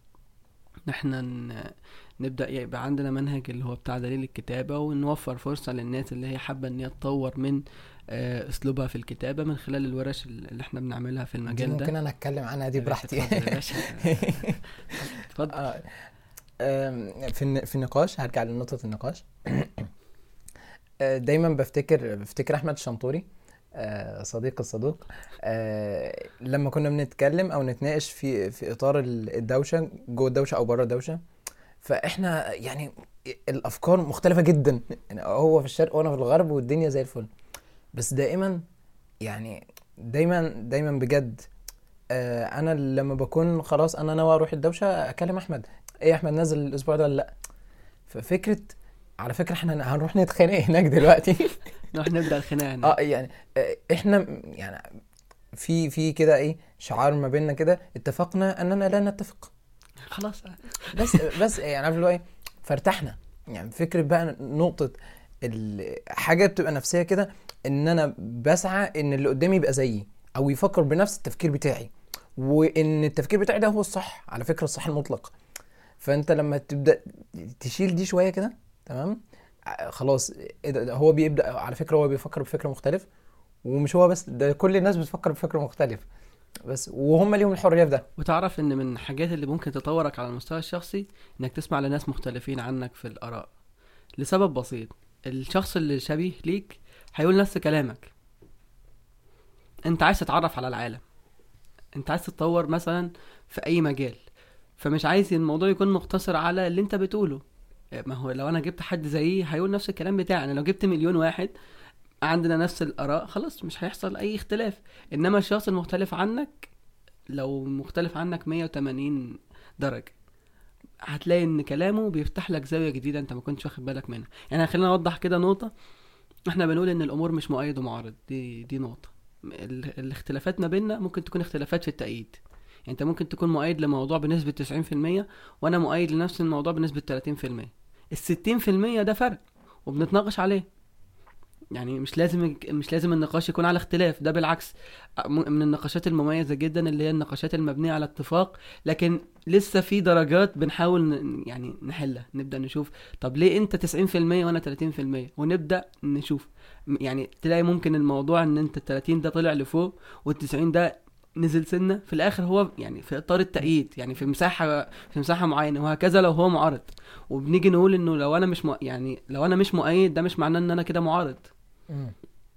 ان احنا ن- نبدا يبقى عندنا منهج اللي هو بتاع دليل الكتابه ونوفر فرصه للناس اللي هي حابه ان هي تطور من آه، اسلوبها في الكتابه من خلال الورش اللي احنا بنعملها في دي المجال ده ممكن أنا أتكلم عنها دي يا باشا براحتي اتفضل يا باشا. اتفضل آه، آم، في الن- في النقاش هرجع لنقطة النقاش آه، دايما بفتكر بفتكر أحمد الشنطوري آه، صديق الصدوق آه، لما كنا بنتكلم أو نتناقش في في إطار ال- الدوشة جوه الدوشة أو بره الدوشة فإحنا يعني الأفكار مختلفة جدا يعني هو في الشرق وأنا في الغرب والدنيا زي الفل بس دائما يعني دايما دايما بجد آه، انا لما بكون خلاص انا ناوي اروح الدوشه اكلم احمد ايه يا احمد نازل الاسبوع ده ولا لا ففكره على فكره احنا هنروح نتخانق هناك دلوقتي نروح نبدا الخناقه هنا اه يعني آه، احنا م- يعني في في كده ايه شعار ما بيننا كده اتفقنا اننا لا نتفق خلاص بس بس يعني عارف اللي هو ايه فارتحنا يعني فكره بقى نقطه ال- حاجه بتبقى نفسيه كده ان انا بسعى ان اللي قدامي يبقى زيي او يفكر بنفس التفكير بتاعي وان التفكير بتاعي ده هو الصح على فكره الصح المطلق فانت لما تبدا تشيل دي شويه كده تمام ع- خلاص إيه ده- ده هو بيبدا على فكره هو بيفكر بفكر مختلف ومش هو بس ده كل الناس بتفكر بفكر مختلف بس وهم ليهم الحريه في ده وتعرف ان من الحاجات اللي ممكن تطورك على المستوى الشخصي انك تسمع لناس مختلفين عنك في الاراء لسبب بسيط الشخص اللي شبيه ليك هيقول نفس كلامك انت عايز تتعرف على العالم انت عايز تتطور مثلا في اي مجال فمش عايز الموضوع يكون مقتصر على اللي انت بتقوله ما هو لو انا جبت حد زيي هيقول نفس الكلام بتاعي انا لو جبت مليون واحد عندنا نفس الاراء خلاص مش هيحصل اي اختلاف انما الشخص المختلف عنك لو مختلف عنك 180 درجه هتلاقي ان كلامه بيفتح لك زاويه جديده انت ما كنتش واخد بالك منها يعني خلينا نوضح كده نقطه احنا بنقول ان الامور مش مؤيد ومعارض دي دي نقطه ال- الاختلافات ما بيننا ممكن تكون اختلافات في التأييد يعني انت ممكن تكون مؤيد لموضوع بنسبة 90% وانا مؤيد لنفس الموضوع بنسبة 30% ال 60% ده فرق وبنتناقش عليه يعني مش لازم مش لازم النقاش يكون على اختلاف ده بالعكس م- من النقاشات المميزة جدا اللي هي النقاشات المبنية على اتفاق لكن لسه في درجات بنحاول ن- يعني نحلها نبدأ نشوف طب ليه انت 90% وانا 30% ونبدأ نشوف م- يعني تلاقي ممكن الموضوع ان انت ال 30 ده طلع لفوق وال 90 ده نزل سنه في الاخر هو يعني في اطار التأييد يعني في مساحه في مساحه معينه وهكذا لو هو معارض وبنيجي نقول انه لو انا مش م... يعني لو انا مش مؤيد ده مش معناه ان انا كده معارض مم.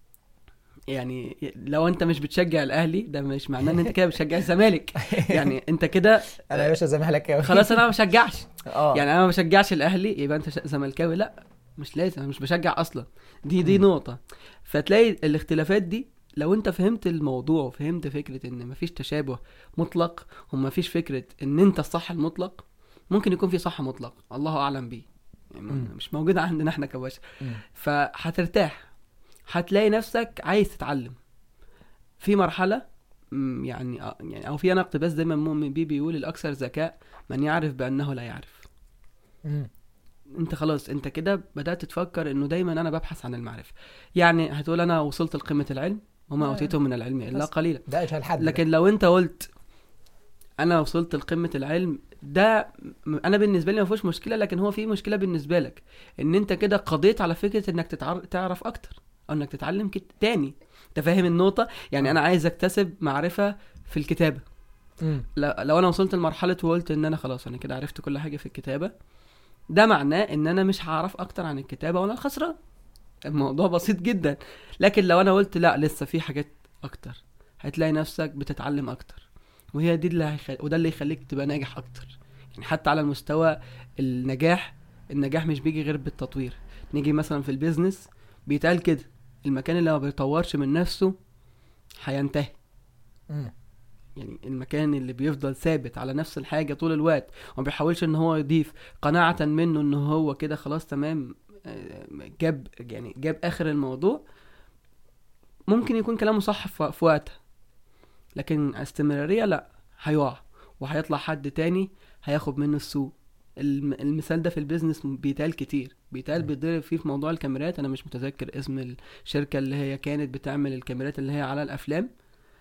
يعني لو انت مش بتشجع الاهلي ده مش معناه ان انت كده بتشجع الزمالك يعني انت كده انا يا باشا زمالكاوي خلاص انا ما بشجعش اه يعني انا ما بشجعش الاهلي يبقى انت ش- زملكاوي لا مش لازم انا مش بشجع اصلا دي دي مم. نقطه فتلاقي الاختلافات دي لو انت فهمت الموضوع وفهمت فكره ان مفيش تشابه مطلق ومفيش فكره ان انت الصح المطلق ممكن يكون في صح مطلق الله اعلم بيه يعني مم. مش موجوده عندنا احنا كبشر مم. فهترتاح هتلاقي نفسك عايز تتعلم في مرحله مم، يعني آه، يعني او في انا اقتباس دايما مؤمن بيه بيقول الاكثر ذكاء من يعرف بانه لا يعرف مم. انت خلاص انت كده بدات تفكر انه دايما انا ببحث عن المعرفه يعني هتقول انا وصلت لقمه العلم وما آه. اوتيته من العلم الا بس. قليلا ده اجهل حد لكن لو انت قلت انا وصلت لقمه العلم ده م- انا بالنسبه لي ما فيهوش مشكله لكن هو في مشكله بالنسبه لك ان انت كده قضيت على فكره انك تتعر... تعرف اكتر او انك تتعلم كت... تاني انت فاهم النقطه يعني انا عايز اكتسب معرفه في الكتابه مم. ل- لو انا وصلت لمرحله وقلت ان انا خلاص انا كده عرفت كل حاجه في الكتابه ده معناه ان انا مش هعرف اكتر عن الكتابه وانا الخسران الموضوع بسيط جدا لكن لو انا قلت لا لسه في حاجات اكتر هتلاقي نفسك بتتعلم اكتر وهي دي اللي هيخل... وده اللي يخليك تبقى ناجح اكتر يعني حتى على المستوى النجاح النجاح مش بيجي غير بالتطوير نيجي مثلا في البيزنس بيتقال كده المكان اللي ما بيطورش من نفسه هينتهي مم. يعني المكان اللي بيفضل ثابت على نفس الحاجة طول الوقت وما بيحاولش ان هو يضيف قناعة منه ان هو كده خلاص تمام آه، جاب يعني جاب اخر الموضوع ممكن يكون كلامه صح في في وقتها لكن استمرارية لا هيقع وهيطلع حد تاني هياخد منه السوق الم- المثال ده في البيزنس بيتقال كتير بيتقال م. بيتضرب فيه في موضوع الكاميرات انا مش متذكر اسم الشركة اللي هي كانت بتعمل الكاميرات اللي هي على الافلام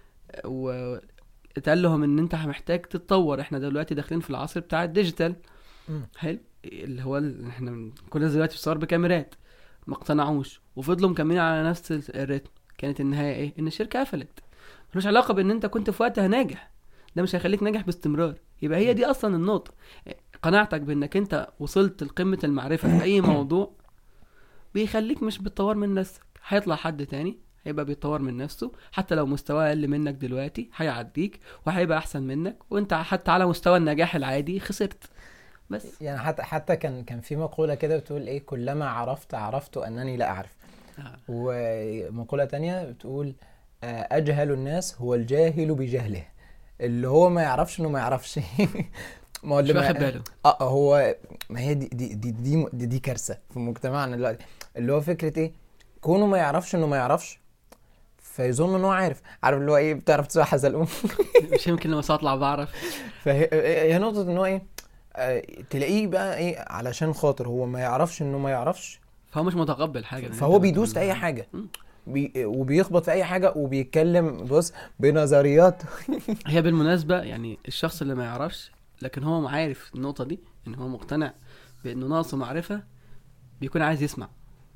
و اتقال لهم ان انت محتاج تتطور احنا دلوقتي داخلين في العصر بتاع الديجيتال مم. حلو اللي هو ال- احنا كل دلوقتي بتصور بكاميرات ما اقتنعوش وفضلوا مكملين على نفس ال- الريتم كانت النهايه ايه ان الشركه قفلت ملوش علاقه بان انت كنت في وقتها ناجح ده مش هيخليك ناجح باستمرار يبقى هي دي اصلا النقطه قناعتك بانك انت وصلت لقمه المعرفه في اي موضوع بيخليك مش بتطور من نفسك هيطلع حد تاني هيبقى بيتطور من نفسه حتى لو مستواه اقل منك دلوقتي هيعديك وهيبقى احسن منك وانت حتى على مستوى النجاح العادي خسرت بس يعني حتى حتى كان كان في مقولة كده بتقول ايه كلما عرفت عرفت انني لا اعرف آه. ومقولة تانية بتقول آه، اجهل الناس هو الجاهل بجهله اللي هو ما يعرفش انه ما يعرفش ما هو مش اللي ما- واخد باله اه هو ما هي دي دي دي دي, دي, دي كارثه في مجتمعنا دلوقتي اللي هو فكره ايه كونه ما يعرفش انه ما يعرفش فيظن ان هو عارف عارف اللي هو ايه بتعرف تسوق حزلقوم مش يمكن لما اطلع بعرف فهي هي نقطه ان هو ايه آه تلاقيه بقى ايه علشان خاطر هو ما يعرفش انه ما يعرفش فهو مش متقبل حاجه فهو بيدوس في اي حاجه مم. بي وبيخبط في اي حاجه وبيتكلم بص بنظريات هي بالمناسبه يعني الشخص اللي ما يعرفش لكن هو عارف النقطه دي ان هو مقتنع بانه ناقصه معرفه بيكون عايز يسمع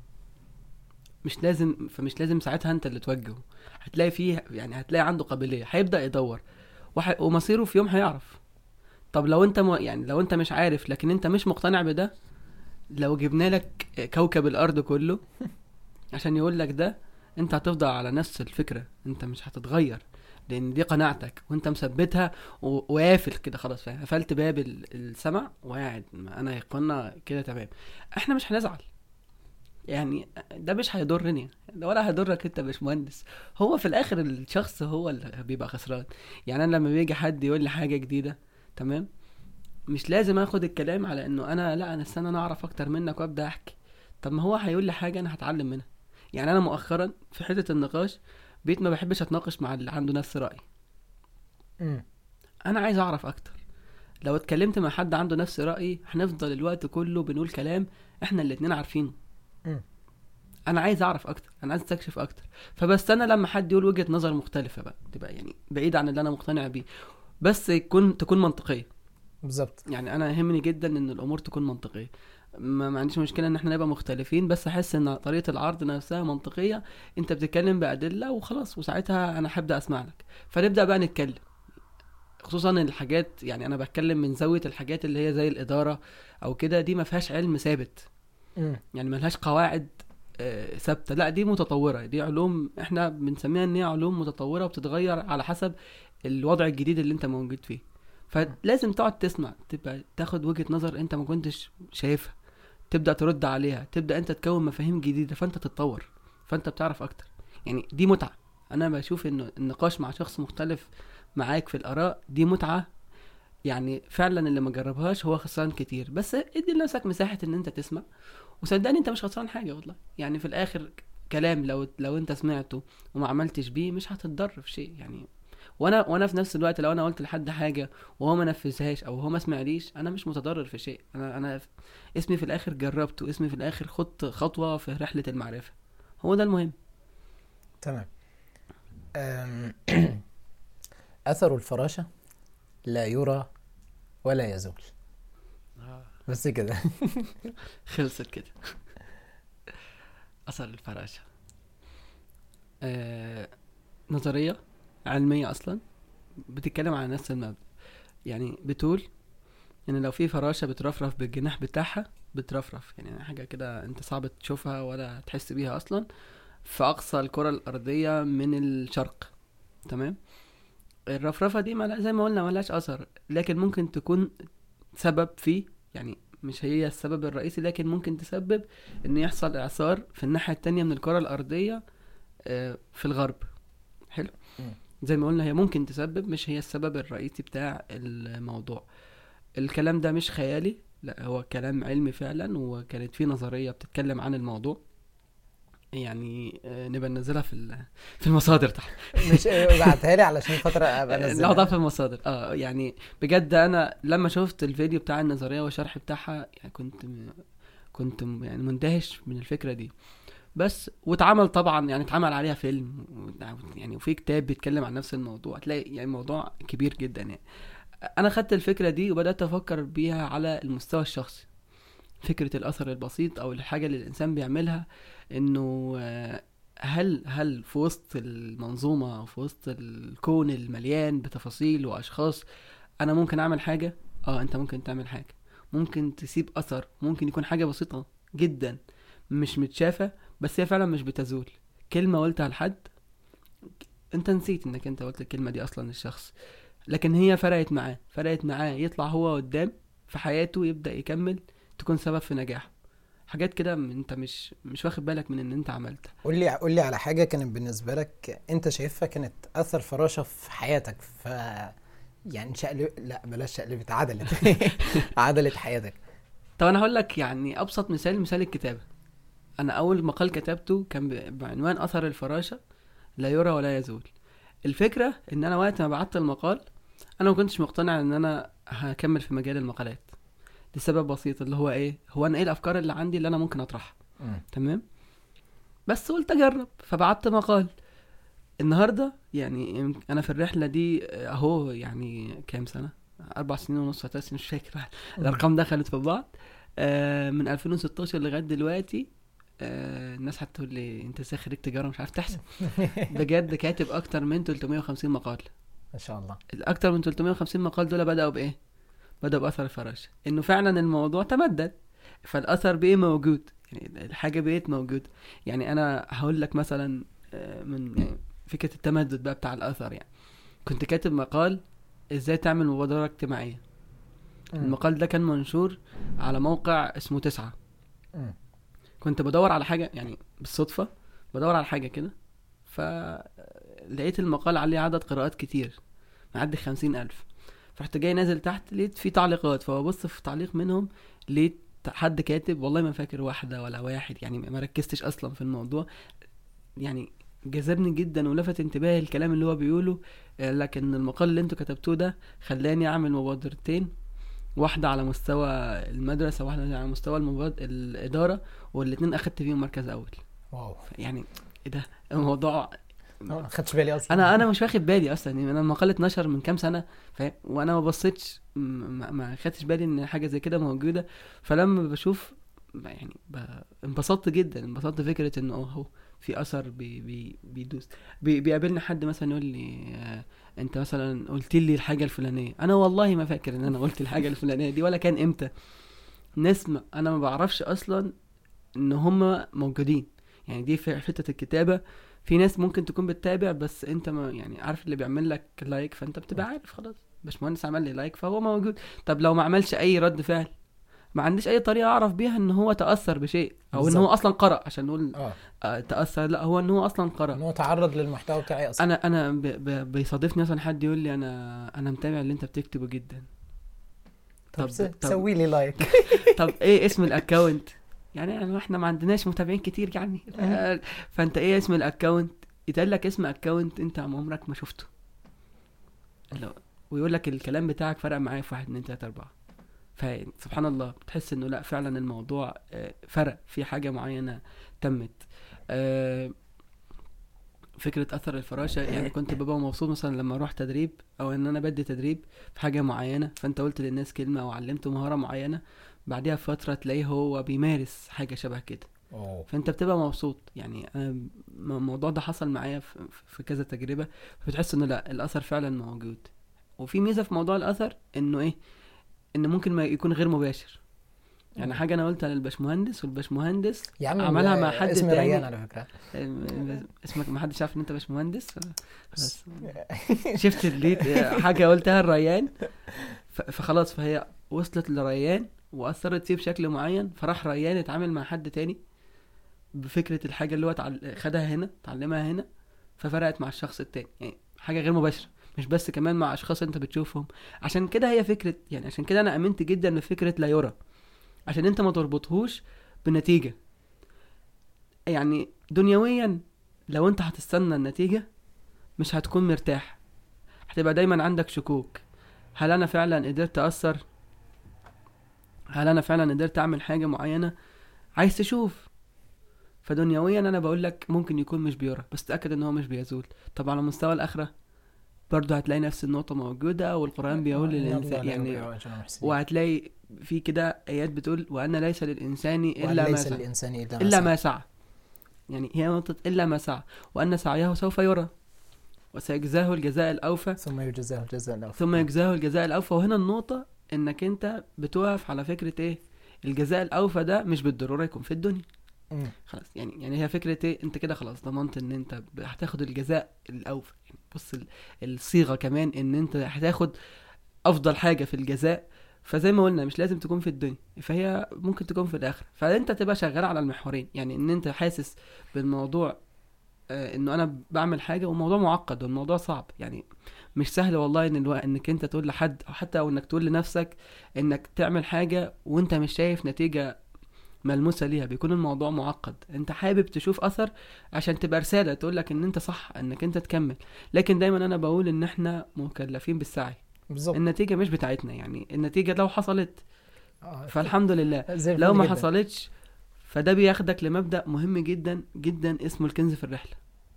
مش لازم فمش لازم ساعتها انت اللي توجهه هتلاقي فيه يعني هتلاقي عنده قابليه هيبدا يدور وح... ومصيره في يوم هيعرف طب لو انت م... يعني لو انت مش عارف لكن انت مش مقتنع بده لو جبنا لك كوكب الارض كله عشان يقول لك ده انت هتفضل على نفس الفكره انت مش هتتغير لان دي قناعتك وانت مثبتها و- وقافل كده خلاص فاهم قفلت باب ال- السمع وقاعد ما انا يقنا كده تمام احنا مش هنزعل يعني ده مش هيضرني ده ولا هيضرك انت يا باشمهندس هو في الاخر الشخص هو اللي بيبقى خسران يعني انا لما بيجي حد يقول لي حاجه جديده تمام مش لازم اخد الكلام على انه انا لا انا استنى انا اعرف اكتر منك وابدا احكي طب ما هو هيقول لي حاجه انا هتعلم منها يعني انا مؤخرا في حته النقاش بقيت ما بحبش اتناقش مع اللي عنده نفس رايي مم. انا عايز اعرف اكتر لو اتكلمت مع حد عنده نفس رايي هنفضل الوقت كله بنقول كلام احنا الاتنين عارفينه مم. انا عايز اعرف اكتر انا عايز استكشف اكتر فبستنى لما حد يقول وجهه نظر مختلفه بقى تبقى يعني بعيد عن اللي انا مقتنع بيه بس يكون تكون منطقيه بالظبط يعني انا يهمني جدا ان الامور تكون منطقيه ما, ما عنديش مشكله ان احنا نبقى مختلفين بس احس ان طريقه العرض نفسها منطقيه انت بتتكلم بادله وخلاص وساعتها انا هبدا اسمع لك فنبدا بقى نتكلم خصوصا الحاجات يعني انا بتكلم من زاويه الحاجات اللي هي زي الاداره او كده دي ما فيهاش علم ثابت مم. يعني ملهاش قواعد آه، ثابته لا دي متطوره دي علوم احنا بنسميها ان هي علوم متطوره وبتتغير على حسب الوضع الجديد اللي انت موجود فيه فلازم تقعد تسمع تبقى تاخد وجهه نظر انت ما كنتش شايفها تبدا ترد عليها تبدا انت تكون مفاهيم جديده فانت تتطور فانت بتعرف اكتر يعني دي متعه انا بشوف انه النقاش مع شخص مختلف معاك في الاراء دي متعه يعني فعلا اللي ما جربهاش هو خسران كتير بس ادي لنفسك مساحه ان انت تسمع وصدقني انت مش خسران حاجه والله يعني في الاخر كلام لو لو انت سمعته وما عملتش بيه مش هتتضر في شيء يعني وانا وانا في نفس الوقت لو انا قلت لحد حاجه وهو ما نفذهاش او هو ما سمعليش انا مش متضرر في شيء انا انا اسمي في الاخر جربت واسمي في الاخر خدت خطوه في رحله المعرفه هو ده المهم تمام أم، اثر الفراشه لا يرى ولا يزول بس كده خلصت كده اثر الفراشه آه نظريه علميه اصلا بتتكلم عن نفس المبدا يعني بتقول ان لو في فراشه بترفرف بالجناح بتاعها بترفرف يعني حاجه كده انت صعب تشوفها ولا تحس بيها اصلا في اقصى الكره الارضيه من الشرق تمام الرفرفه دي ملا زي ما قلنا ملهاش اثر لكن ممكن تكون سبب في يعني مش هي السبب الرئيسي لكن ممكن تسبب ان يحصل اعصار في الناحيه التانية من الكره الارضيه آه، في الغرب حلو مم. زي ما قلنا هي ممكن تسبب مش هي السبب الرئيسي بتاع الموضوع الكلام ده مش خيالي لا هو كلام علمي فعلا وكانت في نظريه بتتكلم عن الموضوع يعني آه، نبقى ننزلها في ال- في المصادر تحت مش ابعتها لي علشان فتره ابقى نحطها انزلها في المصادر اه يعني بجد انا لما شفت الفيديو بتاع النظريه والشرح بتاعها يعني كنت م... كنت م- يعني مندهش من الفكره دي بس واتعمل طبعا يعني اتعمل عليها فيلم و- يعني وفي كتاب بيتكلم عن نفس الموضوع هتلاقي يعني موضوع كبير جدا يعني انا خدت الفكره دي وبدات افكر بيها على المستوى الشخصي فكره الاثر البسيط او الحاجه اللي الانسان بيعملها انه آه، هل هل في وسط المنظومه او في وسط الكون المليان بتفاصيل واشخاص انا ممكن اعمل حاجه اه انت ممكن تعمل حاجه ممكن تسيب اثر ممكن يكون حاجه بسيطه جدا مش متشافه بس هي فعلا مش بتزول كلمه قلتها لحد انت نسيت انك انت قلت الكلمه دي اصلا للشخص لكن هي فرقت معاه فرقت معاه يطلع هو قدام في حياته يبدا يكمل تكون سبب في نجاحه حاجات كده م- انت مش مش واخد بالك من ان انت عملتها قول لي قول لي على حاجه كانت بالنسبه لك انت شايفها كانت اثر فراشه في حياتك ف يعني شقلب لا بلاش شقلبت عدلت عدلت حياتك طب انا هقول لك يعني ابسط مثال مثال الكتابه انا اول مقال كتبته كان ب- بعنوان اثر الفراشه لا يرى ولا يزول الفكره ان انا وقت ما بعت المقال انا ما كنتش مقتنع ان انا هكمل في مجال المقالات لسبب بسيط اللي هو ايه هو انا ايه الافكار اللي عندي اللي انا ممكن اطرحها مم. تمام بس قلت اجرب فبعت مقال النهارده يعني يمكن انا في الرحله دي اهو يعني كام سنه اربع سنين ونص ثلاث سنين مش فاكر الارقام دخلت في بعض آه من 2016 لغايه دلوقتي آه الناس هتقول لي انت ازاي خريج تجاره مش عارف تحسب بجد كاتب اكتر من 350 مقال ما شاء الله الاكتر من 350 مقال دول بداوا بايه بداوا باثر الفراشه انه فعلا الموضوع تمدد فالاثر بايه موجود يعني الحاجه بقت موجوده يعني انا هقول لك مثلا آه، من يعني فكره التمدد بقى بتاع الاثر يعني كنت كاتب مقال ازاي تعمل مبادره اجتماعيه مم. المقال ده كان منشور على موقع اسمه تسعة مم. كنت بدور على حاجه يعني بالصدفه بدور على حاجه كده فلقيت المقال عليه عدد قراءات كتير معدي خمسين ألف فرحت جاي نازل تحت لقيت في تعليقات فببص في تعليق منهم لقيت حد كاتب والله ما فاكر واحدة ولا واحد يعني ما ركزتش أصلا في الموضوع يعني جذبني جدا ولفت انتباهي الكلام اللي هو بيقوله آه، لكن المقال اللي انتوا كتبتوه ده خلاني اعمل مبادرتين واحدة على مستوى المدرسة واحدة على مستوى المباد... الإدارة والاتنين أخدت فيهم مركز أول واو يعني ايه ده الموضوع أنا ما خدتش بالي اصلا انا انا مش واخد بالي اصلا يعني انا المقال اتنشر من كام سنه فاهم وانا ما بصيتش م- ما, ما خدتش بالي ان حاجه زي كده موجوده فلما بشوف ب- يعني ب- انبسطت جدا انبسطت فكره انه اه هو في اثر بي بي بيدوس بي بيقابلني حد مثلا يقول لي آه انت مثلا قلت لي الحاجه الفلانيه انا والله ما فاكر ان انا قلت الحاجه الفلانيه دي ولا كان امتى ناس ما انا ما بعرفش اصلا ان هم موجودين يعني دي في حته الكتابه في ناس ممكن تكون بتتابع بس انت ما يعني عارف اللي بيعمل لك لايك فانت بتبقى عارف خلاص باشمهندس عمل لي لايك فهو موجود طب لو ما عملش اي رد فعل ما عنديش اي طريقه اعرف بيها ان هو تاثر بشيء او ان هو بالظبط. اصلا قرا عشان نقول اه آه تاثر لا هو ان هو اصلا ان قرا هو تعرض للمحتوى بتاعي اصلا انا انا ب... ب... بيصادفني مثلا حد يقول لي انا انا متابع اللي انت بتكتبه جدا طب, طب- س- طب- سوي لي لايك طب ايه اسم الاكونت يعني يعني احنا ما عندناش متابعين كتير يعني آه، فانت ايه اسم الاكونت يتقال لك اسم اكونت انت عمرك ما شفته لو- ويقول لك الكلام بتاعك فرق معايا في واحد اتنين تلاته اربعه فسبحان الله بتحس انه لا فعلا الموضوع آه، فرق في حاجه معينه تمت آه، فكره اثر الفراشه يعني كنت ببقى مبسوط مثلا لما اروح تدريب او ان انا بدي تدريب في حاجه معينه فانت قلت للناس كلمه او علمته مهاره معينه بعديها بفتره تلاقيه هو بيمارس حاجه شبه كده أوه. فانت بتبقى مبسوط يعني انا م- الموضوع ده حصل معايا في, في كذا تجربه فبتحس انه لا الاثر فعلا موجود وفي ميزه في موضوع الاثر انه ايه ان ممكن ما يكون غير مباشر يعني حاجه انا قلتها للبشمهندس والبشمهندس يا عم عملها مع آه، حد اسمي تاني. ريان على فكره ام- اسمك ما حدش عارف ان انت باشمهندس ف- بس شفت اللي حاجه قلتها لريان ف- فخلاص فهي وصلت لريان واثرت فيه بشكل معين فراح ريان اتعامل مع حد تاني بفكره الحاجه اللي هو اتعل- خدها هنا اتعلمها هنا ففرقت مع الشخص التاني يعني حاجه غير مباشره مش بس كمان مع اشخاص انت بتشوفهم عشان كده هي فكره يعني عشان كده انا امنت جدا بفكره لا يرى عشان انت ما تربطهوش بنتيجه يعني دنيويا لو انت هتستنى النتيجه مش هتكون مرتاح هتبقى دايما عندك شكوك هل انا فعلا قدرت اثر هل انا فعلا قدرت اعمل حاجه معينه عايز تشوف فدنيويا انا بقول لك ممكن يكون مش بيرى بس تاكد ان هو مش بيزول طب على مستوى الاخره برضه هتلاقي نفس النقطه موجوده والقران بيقول للانسان يعني وهتلاقي في كده ايات بتقول وان ليس للانسان الا ما ليس سعى للانسان الا الا ما سعى. سعى يعني هي نقطه الا ما سعى وان سعيه سوف يرى وسيجزاه الجزاء الاوفى ثم يجزاه الجزاء الاوفى ثم يجزاه الجزاء الاوفى وهنا النقطه انك انت بتقف على فكره ايه الجزاء الاوفى ده مش بالضروره يكون في الدنيا مم. خلاص يعني يعني هي فكره ايه انت كده خلاص ضمنت ان انت ب- هتاخد الجزاء الاوفى يعني بص ال- الصيغه كمان ان انت هتاخد افضل حاجه في الجزاء فزي ما قلنا مش لازم تكون في الدنيا فهي ممكن تكون في الاخره فانت تبقى شغال على المحورين يعني ان انت حاسس بالموضوع آه، انه انا بعمل حاجه والموضوع معقد والموضوع صعب يعني مش سهل والله ان الو... انك انت تقول لحد او حتى او انك تقول لنفسك انك تعمل حاجه وانت مش شايف نتيجه ملموسه ليها بيكون الموضوع معقد انت حابب تشوف اثر عشان تبقى رساله تقول لك ان انت صح انك انت تكمل لكن دايما انا بقول ان احنا مكلفين بالسعي بالظبط النتيجه مش بتاعتنا يعني النتيجه لو حصلت آه، فالحمد لله زي الفل لو ما جداً. حصلتش فده بياخدك لمبدأ مهم جدا جدا اسمه الكنز في الرحلة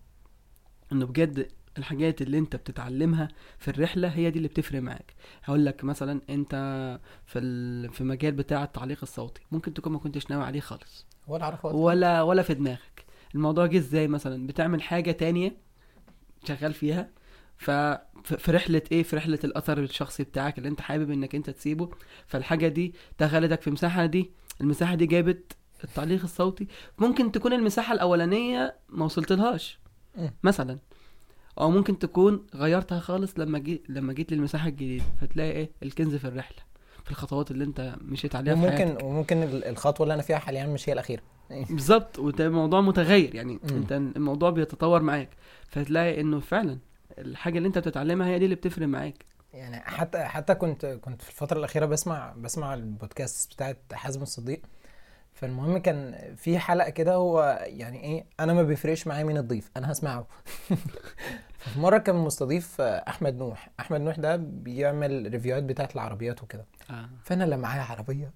انه بجد الحاجات اللي انت بتتعلمها في الرحلة هي دي اللي بتفرق معاك هقول لك مثلا انت في ال... في مجال بتاع التعليق الصوتي ممكن تكون ما كنتش ناوي عليه خالص ولا اعرف ولا ولا في دماغك الموضوع جه ازاي مثلا بتعمل حاجة تانية شغال فيها ف في في رحلة ايه في رحلة الاثر الشخصي بتاعك اللي انت حابب انك انت تسيبه فالحاجة دي دخلتك في مساحة دي المساحة دي جابت التعليق الصوتي ممكن تكون المساحة الأولانية ما وصلتلهاش مم. مثلا أو ممكن تكون غيرتها خالص لما جيت لما جيت للمساحة الجديدة فتلاقي إيه الكنز في الرحلة في الخطوات اللي انت مشيت عليها في حياتك وممكن وممكن ال- الخطوه اللي انا فيها حاليا مش هي الاخيره بالظبط وده موضوع متغير يعني مم. انت الموضوع بيتطور معاك فتلاقي انه فعلا الحاجه اللي انت بتتعلمها هي دي اللي بتفرق معاك يعني حتى حتى كنت كنت في الفتره الاخيره بسمع بسمع البودكاست بتاعت حازم الصديق فالمهم كان في حلقه كده هو يعني ايه انا ما بيفرقش معايا مين الضيف انا هسمعه ففي مره كان مستضيف احمد نوح احمد نوح ده بيعمل ريفيوهات بتاعت العربيات وكده آه. فانا لا معايا عربيه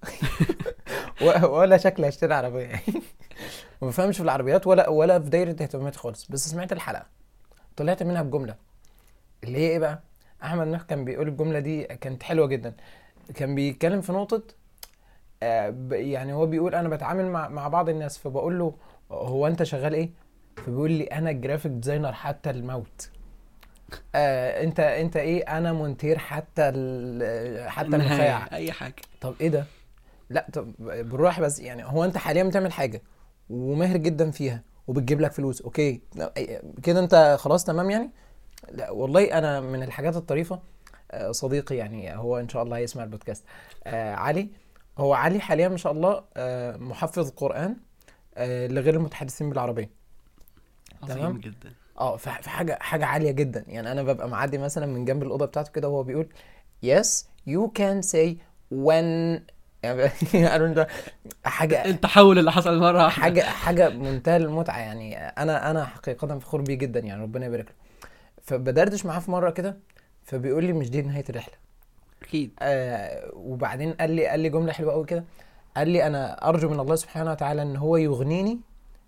و- ولا شكلي اشتري عربيه يعني ما بفهمش في العربيات ولا ولا في دايره اهتماماتي خالص بس سمعت الحلقه طلعت منها بجمله اللي هي ايه بقى احمد نوح كان بيقول الجمله دي كانت حلوه جدا كان بيتكلم في نقطه آه، ب- يعني هو بيقول انا بتعامل مع مع بعض الناس فبقول له هو انت شغال ايه فبيقول لي انا جرافيك ديزاينر حتى الموت آه انت انت ايه انا مونتير حتى ال- حتى النهاية، النخاع اي حاجه طب ايه ده لا طب بالراحه بس يعني هو انت حاليا بتعمل حاجه وماهر جدا فيها وبتجيب لك فلوس اوكي لا، أي- كده انت خلاص تمام يعني لا والله انا من الحاجات الطريفه آه، صديقي يعني هو ان شاء الله هيسمع البودكاست آه، علي هو علي حاليا ما شاء الله آه، محفظ قران آه، لغير المتحدثين بالعربيه تمام. عظيم جدا اه ف- في حاجه حاجه عاليه جدا يعني انا ببقى معدي مثلا من جنب الاوضه بتاعته كده وهو بيقول yes you can say when يعني عارف انت حاجه التحول اللي حصل مره واحدة. حاجه حاجه منتهى المتعه يعني انا انا حقيقه فخور بيه جدا يعني ربنا يبارك له فبدردش معاه في مره كده فبيقول لي مش دي نهايه الرحله اكيد آه وبعدين قال لي قال لي جمله حلوه قوي كده قال لي انا ارجو من الله سبحانه وتعالى ان هو يغنيني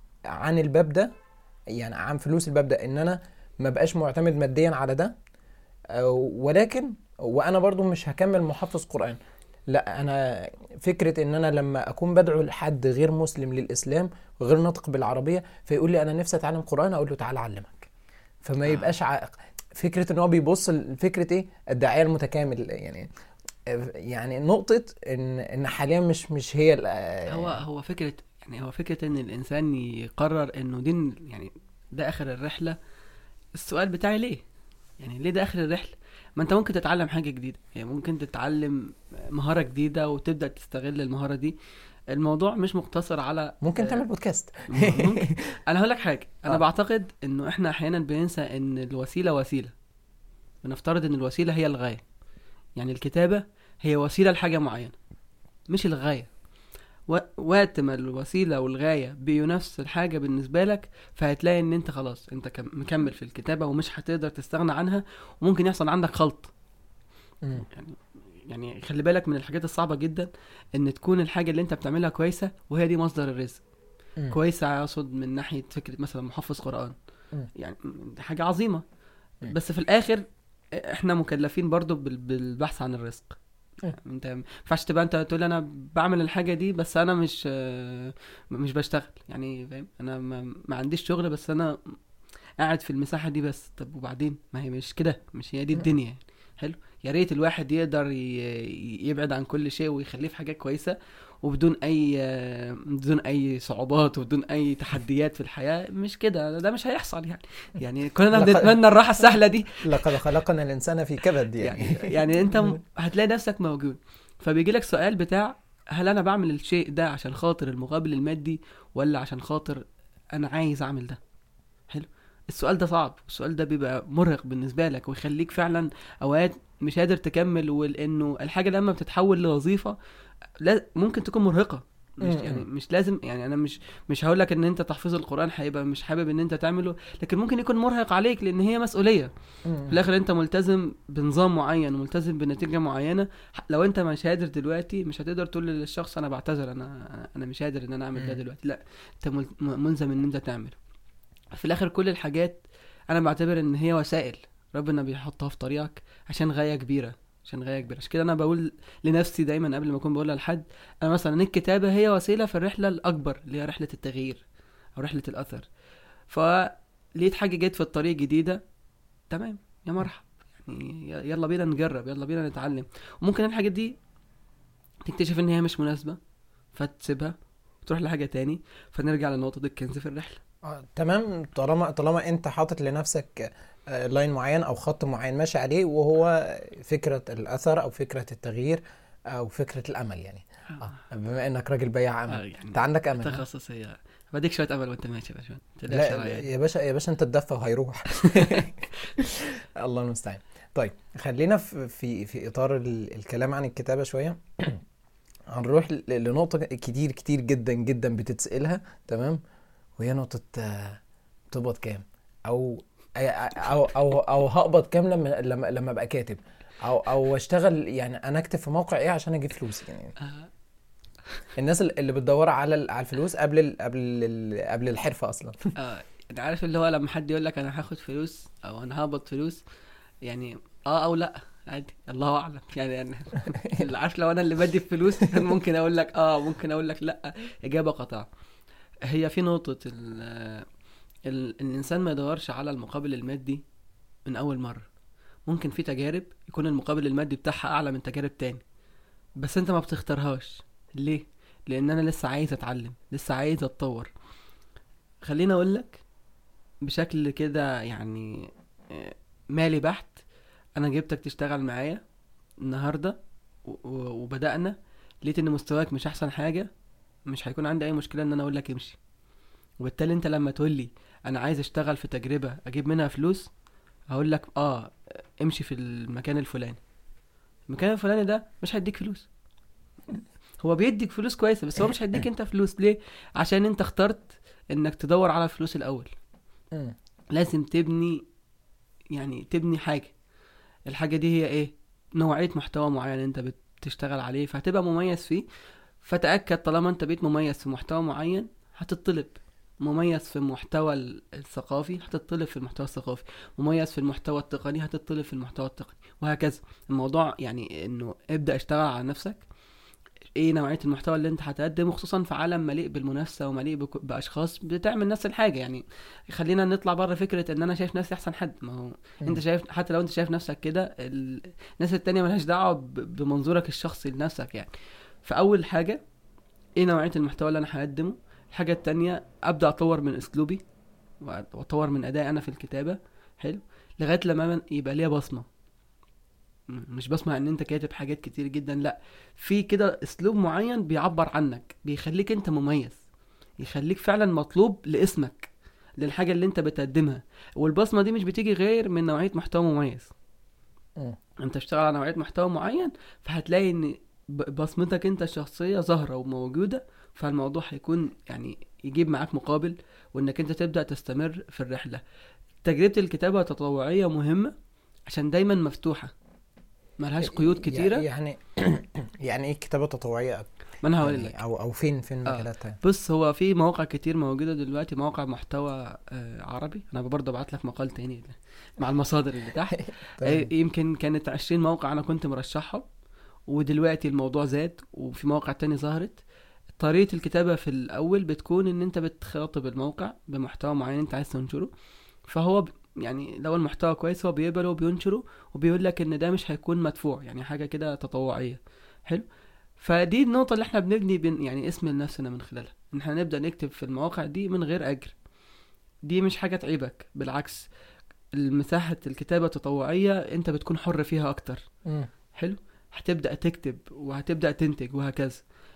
عن الباب ده يعني عن فلوس الباب ده ان انا ما بقاش معتمد ماديا على ده آه ولكن وانا برضو مش هكمل محفظ قران لا انا فكره ان انا لما اكون بدعو لحد غير مسلم للاسلام وغير ناطق بالعربيه فيقول لي انا نفسي اتعلم قران اقول له تعالى اعلمك فما آه. يبقاش عائق فكره ان هو بيبص لفكره ايه الداعيه المتكامل يعني يعني نقطه ان ان حاليا مش مش هي ال- هو هو فكره يعني هو فكره ان الانسان يقرر انه دين يعني ده اخر الرحله السؤال بتاعي ليه يعني ليه ده اخر الرحله ما انت ممكن تتعلم حاجه جديده يعني ممكن تتعلم مهاره جديده وتبدا تستغل المهاره دي الموضوع مش مقتصر على ممكن آه، تعمل بودكاست ممكن انا هقول لك حاجه انا آه. بعتقد انه احنا احيانا بننسى ان الوسيله وسيله بنفترض ان الوسيله هي الغايه يعني الكتابه هي وسيله لحاجه معينه مش الغايه و- وقت ما الوسيله والغايه بيبقوا نفس الحاجه بالنسبه لك فهتلاقي ان انت خلاص انت كم- مكمل في الكتابه ومش هتقدر تستغنى عنها وممكن يحصل عندك خلط مم. يعني يعني خلي بالك من الحاجات الصعبه جدا ان تكون الحاجه اللي انت بتعملها كويسه وهي دي مصدر الرزق مم. كويسه اقصد من ناحيه فكره مثلا محفظ قران مم. يعني دي حاجه عظيمه مم. بس في الاخر احنا مكلفين برضو بال- بالبحث عن الرزق مم. يعني انت ما ينفعش تبقى انت تقول انا بعمل الحاجه دي بس انا مش آه، مش بشتغل يعني فاهم انا ما, ما عنديش شغل بس انا قاعد في المساحه دي بس طب وبعدين ما هي مش كده مش هي دي مم. الدنيا يعني حلو يا ريت الواحد يقدر ي- يبعد عن كل شيء ويخليه في حاجه كويسه وبدون اي آه، بدون اي صعوبات وبدون اي تحديات في الحياه مش كده ده مش هيحصل يعني يعني كلنا لقد- بنتمنى الراحه السهله دي لقد خلقنا الانسان في كبد يعني يعني يعني انت م- هتلاقي نفسك موجود فبيجي لك سؤال بتاع هل انا بعمل الشيء ده عشان خاطر المقابل المادي ولا عشان خاطر انا عايز اعمل ده حلو السؤال ده صعب السؤال ده بيبقى مرهق بالنسبه لك ويخليك فعلا اوقات مش قادر تكمل ولانه الحاجه لما بتتحول لوظيفه لا ممكن تكون مرهقه مش م- م. يعني مش لازم يعني انا مش مش هقول لك ان انت تحفيظ القران هيبقى مش حابب ان انت تعمله لكن ممكن يكون مرهق عليك لان هي مسؤوليه مم. في الاخر انت ملتزم بنظام معين وملتزم بنتيجه معينه ح- لو انت مش قادر دلوقتي مش هتقدر تقول للشخص انا بعتذر انا انا مش قادر ان انا اعمل ده مم. دلوقتي لا انت مل- م- ملزم ان انت تعمل في الاخر كل الحاجات انا بعتبر ان هي وسائل ربنا بيحطها في طريقك عشان غايه كبيره عشان غايه كبيره عشان كده انا بقول لنفسي دايما قبل ما اكون بقولها لحد انا مثلا الكتابه هي وسيله في الرحله الاكبر اللي هي رحله التغيير او رحله الاثر فلقيت حاجه جت في الطريق جديده تمام يا مرحب يعني ي- يلا بينا نجرب يلا بينا نتعلم وممكن الحاجات دي تكتشف ان هي مش مناسبه فتسيبها وتروح لحاجه تاني فنرجع لنقطه الكنز في الرحله آه، تمام طالما طالما انت حاطط لنفسك آه، لاين معين او خط معين ماشي عليه وهو فكره الاثر او فكره التغيير او فكره الامل يعني اه بما انك راجل بياع آه، امل يعني انت عندك امل ها؟ تخصصيه بديك شويه امل وانت ماشي يا باشا لا لا يا باشا يا باشا انت تدفى وهيروح الله المستعان طيب خلينا في في في اطار ال- الكلام عن الكتابه شويه هنروح ل- لنقطه كتير كتير جدا جدا بتتسالها تمام وهي نقطه آه، تقبض كام او او او او هقبض كام لما لما لما ابقى كاتب او او اشتغل يعني انا اكتب في موقع ايه عشان اجيب فلوس يعني آه، الناس اللي بتدور على ال- على الفلوس قبل ال قبل ال قبل الحرفه اصلا اه انت عارف اللي هو لما حد يقول لك انا هاخد فلوس او انا هقبض فلوس يعني اه او لا عادي الله اعلم يعني يعني اللي عارف لو انا اللي بدي الفلوس كان ممكن اقول لك اه ممكن اقول لك لا اجابه قطع هي في نقطه ال ال الانسان ما يدورش على المقابل المادي من اول مره ممكن في تجارب يكون المقابل المادي بتاعها اعلى من تجارب تاني بس انت ما بتختارهاش ليه لان انا لسه عايز اتعلم لسه عايز اتطور خليني اقول لك بشكل كده يعني آه، مالي بحت انا جبتك تشتغل معايا النهارده و- و- وبدأنا لقيت ان مستواك مش احسن حاجه مش هيكون عندي اي مشكله ان انا اقول لك امشي وبالتالي انت لما تقول لي انا عايز اشتغل في تجربه اجيب منها فلوس هقول لك اه امشي في المكان الفلاني المكان الفلاني ده مش هيديك فلوس هو بيديك فلوس كويسه بس هو مش هيديك انت فلوس ليه عشان انت اخترت انك تدور على الفلوس الاول مم. لازم تبني يعني تبني حاجة الحاجة دي هي ايه نوعية محتوى معين انت بتشتغل عليه فهتبقى مميز فيه فتأكد طالما انت بقيت مميز في محتوى معين هتطلب مميز في المحتوى ال- الثقافي هتطلب في المحتوى الثقافي مميز في المحتوى التقني هتطلب في المحتوى التقني وهكذا الموضوع يعني انه ابدأ اشتغل على نفسك ايه نوعية المحتوى اللي انت هتقدمه خصوصا في عالم مليء بالمنافسة ومليء بك- باشخاص بتعمل نفس الحاجة يعني خلينا نطلع بره فكرة ان انا شايف نفسي احسن حد ما هو انت شايف حتى لو انت شايف نفسك كده ال- الناس التانية ملهاش دعوة ب- بمنظورك الشخصي لنفسك يعني فاول حاجة ايه نوعية المحتوى اللي انا هقدمه الحاجة التانية ابدا اطور من اسلوبي واطور من ادائي انا في الكتابة حلو لغاية لما أنا يبقى ليا بصمة م- مش بسمع ان انت كاتب حاجات كتير جدا لا في كده اسلوب معين بيعبر عنك بيخليك انت مميز يخليك فعلا مطلوب لاسمك للحاجة اللي انت بتقدمها والبصمة دي مش بتيجي غير من نوعية محتوى مميز مم. انت اشتغل على نوعية محتوى معين فهتلاقي ان ب- بصمتك انت الشخصية ظاهرة وموجودة فالموضوع هيكون يعني يجيب معاك مقابل وانك انت تبدأ تستمر في الرحلة تجربة الكتابة التطوعية مهمة عشان دايما مفتوحة ملهاش قيود كتيرة يعني يعني ايه كتابه تطوعيه ما انا هقول يعني لك او او فين فين آه. مجالاتها بص هو في مواقع كتير موجودة دلوقتي مواقع محتوى آه، عربي انا برضه ابعت لك مقال تاني مع المصادر اللي تحت تمام. آه، يمكن كانت 20 موقع انا كنت مرشحهم ودلوقتي الموضوع زاد وفي مواقع تاني ظهرت طريقة الكتابة في الأول بتكون إن أنت بتخاطب الموقع بمحتوى معين أنت عايز تنشره فهو ب- يعني لو المحتوى كويس هو بيقبله وبينشره وبيقول لك إن ده مش هيكون مدفوع يعني حاجة كده تطوعية حلو فدي النقطة اللي احنا بنبني بن يعني اسم لنفسنا من خلالها إن احنا نبدأ نكتب في المواقع دي من غير أجر دي مش حاجة تعيبك بالعكس المساحة الكتابة التطوعية أنت بتكون حر فيها أكتر مم. حلو هتبدأ تكتب وهتبدأ تنتج وهكذا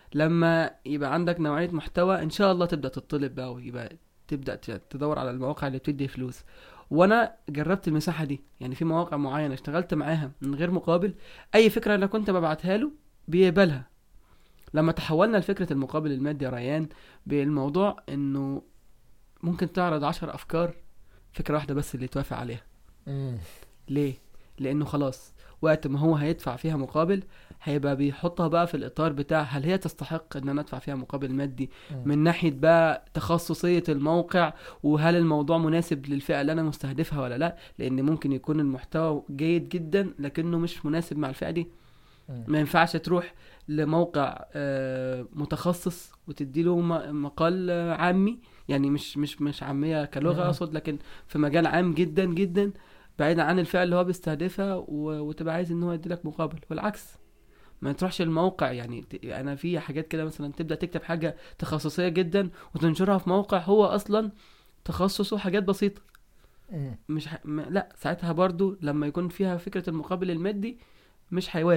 لما يبقى عندك نوعية محتوى ان شاء الله تبدأ تطلب بقى ويبقى تبدأ ت- تدور على المواقع اللي بتدي فلوس وانا جربت المساحة دي يعني في مواقع معينة اشتغلت معاها من غير مقابل اي فكرة انا كنت ببعتها له بيقبلها لما تحولنا لفكرة المقابل المادي يا ريان بالموضوع انه ممكن تعرض عشر افكار فكرة واحدة بس اللي توافق عليها مم. ليه؟ لأنه خلاص وقت ما هو هيدفع فيها مقابل هيبقى بيحطها بقى في الإطار بتاع هل هي تستحق إن أنا أدفع فيها مقابل مادي مم. من ناحية بقى تخصصية الموقع وهل الموضوع مناسب للفئة اللي أنا مستهدفها ولا لأ لأن ممكن يكون المحتوى جيد جدا لكنه مش مناسب مع الفئة دي مم. ما ينفعش تروح لموقع آه، متخصص وتديله م- مقال آه، عامي يعني مش مش مش عاميه كلغه مم. اقصد لكن في مجال عام جدا جدا بعيدا عن الفئه اللي هو بيستهدفها و- وتبقى عايز ان هو يديلك مقابل والعكس ما تروحش الموقع يعني ت- انا في حاجات كده مثلا تبدا تكتب حاجه تخصصيه جدا وتنشرها في موقع هو اصلا تخصصه حاجات بسيطه مم. مش ح... م... لا ساعتها برضو لما يكون فيها فكره المقابل المادي مش هيوافق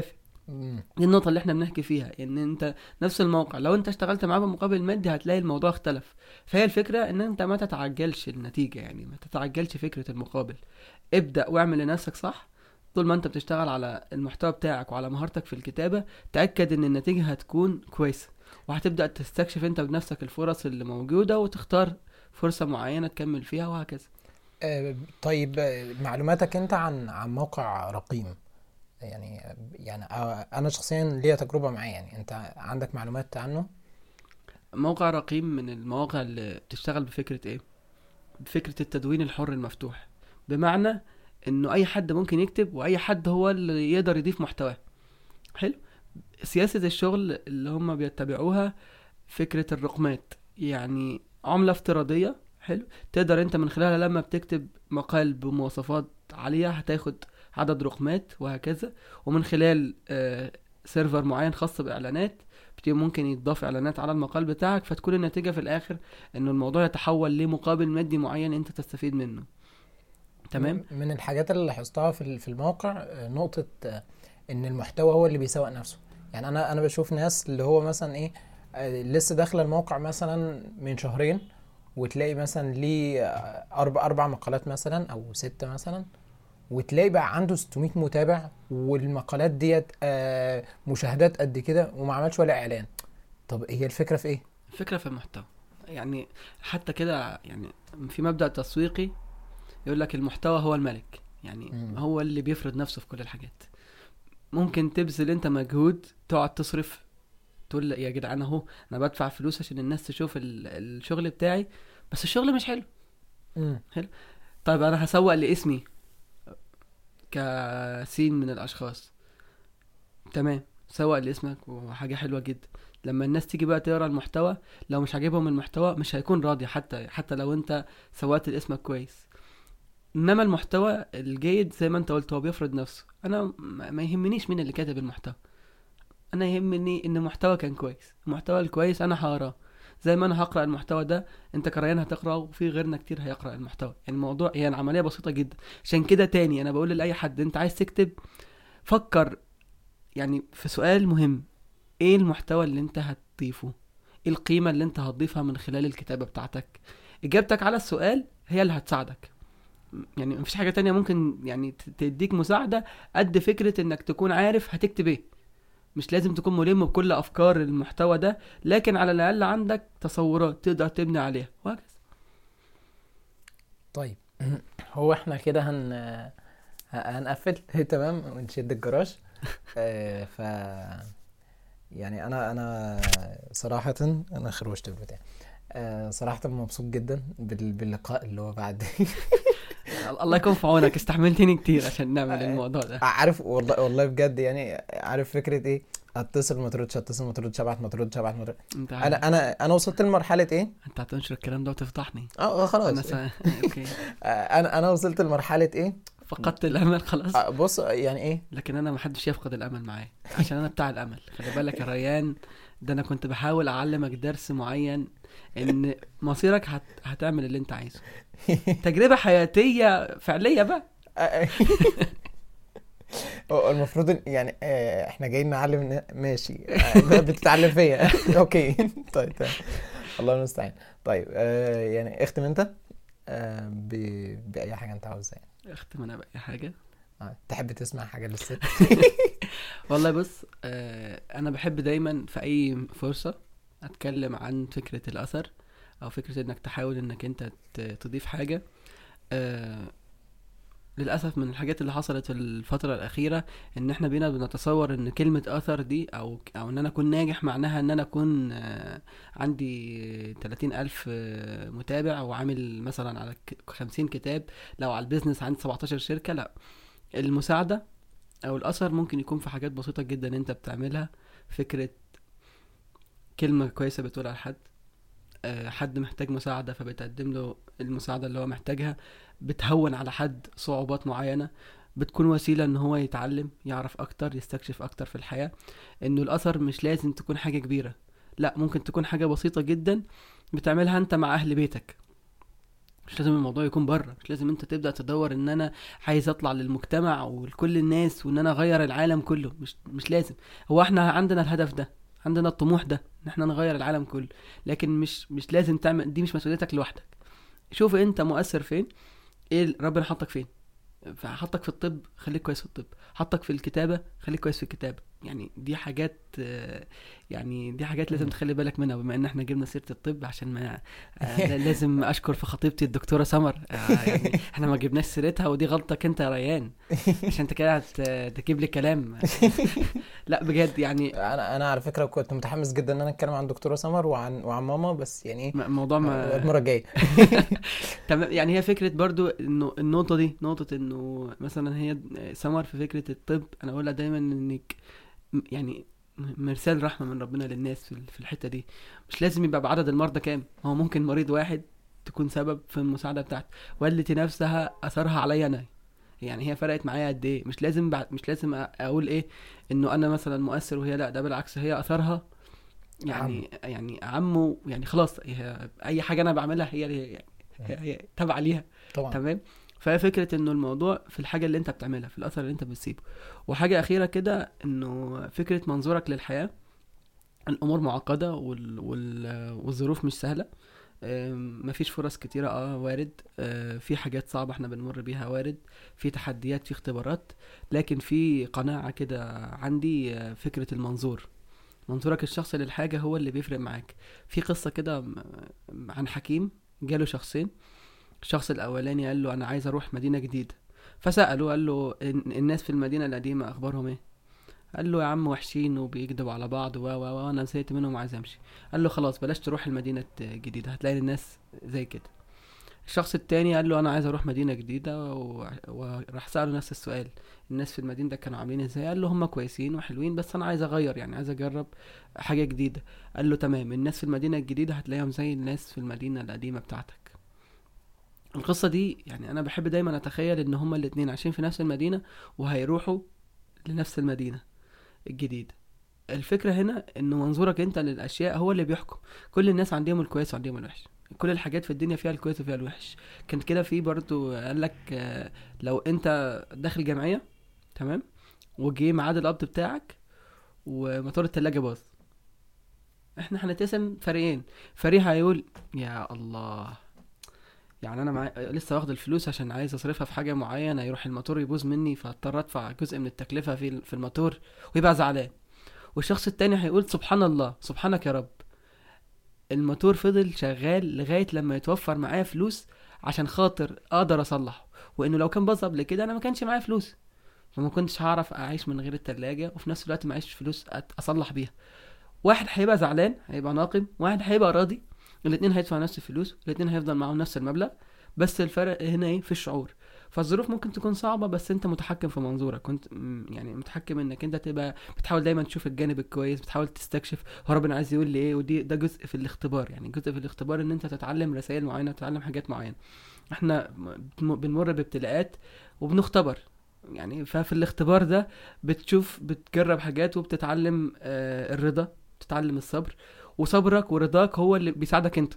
مم. دي النقطة اللي احنا بنحكي فيها ان انت نفس الموقع لو انت اشتغلت معاه بمقابل مادي هتلاقي الموضوع اختلف فهي الفكرة ان انت ما تتعجلش النتيجة يعني ما تتعجلش فكرة المقابل ابدأ واعمل لنفسك صح طول ما انت بتشتغل على المحتوى بتاعك وعلى مهارتك في الكتابة تأكد ان النتيجة هتكون كويسة وهتبدأ تستكشف انت بنفسك الفرص اللي موجودة وتختار فرصة معينة تكمل فيها وهكذا آه، طيب آه، معلوماتك انت عن عن موقع رقيم يعني يعني آه، انا شخصيا ليا تجربه معاه يعني انت عندك معلومات عنه موقع رقيم من المواقع اللي بتشتغل بفكرة ايه بفكرة التدوين الحر المفتوح بمعنى انه اي حد ممكن يكتب واي حد هو اللي يقدر يضيف محتواه حلو سياسة الشغل اللي هم بيتبعوها فكرة الرقمات يعني عملة افتراضية حلو تقدر انت من خلالها لما بتكتب مقال بمواصفات عالية هتاخد عدد رقمات وهكذا ومن خلال آه، سيرفر معين خاص باعلانات بتبقى ممكن يتضاف اعلانات على المقال بتاعك فتكون النتيجة في الاخر انه الموضوع يتحول لمقابل مادي معين انت تستفيد منه تمام من الحاجات اللي لاحظتها في ال- في الموقع آه، نقطه آه، ان المحتوى هو اللي بيسوق نفسه يعني انا انا بشوف ناس اللي هو مثلا ايه آه، لسه داخله الموقع مثلا من شهرين وتلاقي مثلا ليه آه، اربع اربع مقالات مثلا او ستة مثلا وتلاقي بقى عنده 600 متابع والمقالات ديت آه، مشاهدات قد كده وما عملش ولا اعلان طب هي الفكره في ايه الفكرة في المحتوى يعني حتى كده يعني في مبدأ تسويقي يقول لك المحتوى هو الملك يعني مم. هو اللي بيفرض نفسه في كل الحاجات ممكن تبذل انت مجهود تقعد تصرف تقول لا يا جدعان اهو انا بدفع فلوس عشان الناس تشوف ال- الشغل بتاعي بس الشغل مش حلو مم. طيب انا هسوق لاسمي كسين من الاشخاص تمام سوق لاسمك وحاجه حلوه جدا لما الناس تيجي بقى تقرا المحتوى لو مش عاجبهم المحتوى مش هيكون راضي حتى حتى لو انت سوقت لاسمك كويس انما المحتوى الجيد زي ما انت قلت هو بيفرض نفسه انا ما ما يهمنيش مين اللي كاتب المحتوى انا يهمني ان المحتوى كان كويس المحتوى الكويس انا هقراه زي ما انا هقرا المحتوى ده انت كريان هتقرا وفي غيرنا كتير هيقرا المحتوى يعني الموضوع هي العمليه بسيطه جدا عشان كده تاني انا بقول لاي حد انت عايز تكتب فكر يعني في سؤال مهم ايه المحتوى اللي انت هتضيفه ايه القيمه اللي انت هتضيفها من خلال الكتابه بتاعتك اجابتك على السؤال هي اللي هتساعدك يعني مفيش حاجه تانية ممكن يعني ت- تديك مساعده قد فكره انك تكون عارف هتكتب ايه مش لازم تكون ملم بكل افكار المحتوى ده لكن على الاقل عندك تصورات تقدر تبني عليها وهكذا طيب هو احنا كده هن ه- هنقفل تمام ونشد الجراج آه، ف يعني انا انا صراحة انا خروجت البتاع آه، صراحة مبسوط جدا بال- باللقاء اللي هو بعد الله يكون في عونك استحملتني كتير عشان نعمل الموضوع ده عارف والله والله بجد يعني عارف فكرة ايه اتصل ما تردش اتصل ما تردش ابعت ما تردش ابعت ما تردش انت انا انا انا وصلت لمرحلة ايه انت هتنشر الكلام ده وتفضحني اه خلاص انا سا... اوكي آه، انا انا وصلت لمرحلة ايه فقدت الامل خلاص آه، بص يعني ايه لكن انا محدش يفقد الامل معايا عشان انا بتاع الامل خلي بالك يا ريان ده انا كنت بحاول اعلمك درس معين ان مصيرك هت... هتعمل اللي انت عايزه تجربه حياتيه فعليه بقى هو المفروض إن- يعني آه، احنا جايين نعلم إن- ماشي آه، بتتعلم فيا اوكي طيب تمام الله المستعان طيب آه، يعني اختم انت آه، ب- باي حاجه انت عاوزها يعني اختم انا باي حاجه آه، تحب تسمع حاجه للست والله بص آه انا بحب دايما في اي فرصه اتكلم عن فكره الاثر او فكره انك تحاول انك انت ت- تضيف حاجه آه للاسف من الحاجات اللي حصلت في الفتره الاخيره ان احنا بينا بنتصور ان كلمه اثر دي او او ان انا اكون ناجح معناها ان انا اكون آه عندي 30 الف آه متابع وعامل مثلا على ك- 50 كتاب لو على البيزنس عندي 17 شركه لا المساعده او الاثر ممكن يكون في حاجات بسيطه جدا انت بتعملها فكره كلمه كويسه بتقولها لحد آه، حد محتاج مساعده فبتقدم له المساعده اللي هو محتاجها بتهون على حد صعوبات معينه بتكون وسيله ان هو يتعلم يعرف اكتر يستكشف اكتر في الحياه انه الاثر مش لازم تكون حاجه كبيره لا ممكن تكون حاجه بسيطه جدا بتعملها انت مع اهل بيتك مش لازم الموضوع يكون بره مش لازم انت تبدا تدور ان انا عايز اطلع للمجتمع ولكل الناس وان انا اغير العالم كله مش مش لازم هو احنا عندنا الهدف ده عندنا الطموح ده ان احنا نغير العالم كله لكن مش مش لازم تعمل دي مش مسؤوليتك لوحدك شوف انت مؤثر فين ايه ربنا حطك فين فحطك في الطب خليك كويس في الطب حطك في الكتابه خليك كويس في الكتابه يعني دي حاجات آه، يعني دي حاجات لازم مم. تخلي بالك منها بما ان احنا جبنا سيره الطب عشان ما آه، لازم اشكر في خطيبتي الدكتوره سمر آه، يعني احنا ما جبناش سيرتها ودي غلطتك انت يا ريان عشان انت كده هت- تجيب لي كلام لا بجد يعني انا انا على فكره كنت متحمس جدا ان انا اتكلم عن دكتوره سمر وعن وعن ماما بس يعني ايه م- موضوع ما المره الجايه تمام يعني هي فكره برضو انه النقطه دي نقطه انه مثلا هي سمر في فكره الطب انا اقولها دايما انك م- يعني م- مرسال رحمه من ربنا للناس في ال- في الحته دي مش لازم يبقى بعدد المرضى كام هو ممكن مريض واحد تكون سبب في المساعده بتاعتي والتي نفسها اثرها عليا انا يعني هي فرقت معايا قد ايه مش لازم بعد مش لازم أ- اقول ايه انه انا مثلا مؤثر وهي لا ده بالعكس هي اثرها يعني يعني عمه يعني خلاص هي اي حاجه انا بعملها هي هي, هي, هي تابعه ليها طبعا تمام فهي فكره انه الموضوع في الحاجه اللي انت بتعملها في الاثر اللي انت بتسيبه وحاجه اخيره كده انه فكره منظورك للحياه الامور معقده وال... وال... والظروف مش سهله أم، مفيش فرص كتيرة اه وارد آه، في حاجات صعبة احنا بنمر بيها وارد في تحديات في اختبارات لكن في قناعة كده عندي آه، فكرة المنظور منظورك الشخصي للحاجة هو اللي بيفرق معاك في قصة كده م- عن حكيم جاله شخصين الشخص الأولاني قال له أنا عايز أروح مدينة جديدة فسأله قال له "الن- الناس في المدينة القديمة أخبارهم إيه؟ قال له يا عم وحشين وبيكذبوا على بعض و و و انا زهقت منهم وعايز امشي قال له خلاص بلاش تروح المدينه الجديده هتلاقي الناس زي كده الشخص التاني قال له انا عايز اروح مدينه جديده و... وراح ساله نفس السؤال الناس في المدينه ده كانوا عاملين ازاي قال له هم كويسين وحلوين بس انا عايز اغير يعني عايز اجرب حاجه جديده قال له تمام الناس في المدينه الجديده هتلاقيهم زي الناس في المدينه القديمه بتاعتك القصه دي يعني انا بحب دايما اتخيل ان هما الاتنين عايشين في نفس المدينه وهيروحوا لنفس المدينه الجديده الفكره هنا ان منظورك انت للاشياء هو اللي بيحكم كل الناس عندهم الكويس وعندهم الوحش كل الحاجات في الدنيا فيها الكويس وفيها الوحش كان كده في برضو قال لك آه، لو انت داخل جمعيه تمام وجه ميعاد القبض بتاعك وموتور التلاجة باظ احنا هنتقسم فريقين فريق هيقول يا الله يعني انا معي... لسه واخد الفلوس عشان عايز اصرفها في حاجه معينه يروح الموتور يبوظ مني فاضطر ادفع جزء من التكلفه في في الموتور ويبقى زعلان والشخص التاني هيقول سبحان الله سبحانك يا رب الموتور فضل شغال لغايه لما يتوفر معايا فلوس عشان خاطر اقدر اصلحه وانه لو كان باظ قبل كده انا ما كانش معايا فلوس فما كنتش هعرف اعيش من غير التلاجة وفي نفس الوقت معيش فلوس أت- اصلح بيها واحد هيبقى زعلان هيبقى ناقم واحد هيبقى راضي الاتنين هيدفعوا نفس الفلوس الاتنين هيفضل معاهم نفس المبلغ بس الفرق هنا ايه في الشعور فالظروف ممكن تكون صعبة بس انت متحكم في منظورك كنت م- يعني متحكم انك انت تبقى بتحاول دايما تشوف الجانب الكويس بتحاول تستكشف هو ربنا عايز يقول لي ايه ودي ده جزء في الاختبار يعني جزء في الاختبار ان انت تتعلم رسائل معينة تتعلم حاجات معينة احنا م- بنمر بابتلاءات وبنختبر يعني ففي الاختبار ده بتشوف بتجرب حاجات وبتتعلم آه الرضا بتتعلم الصبر وصبرك ورضاك هو اللي بيساعدك انت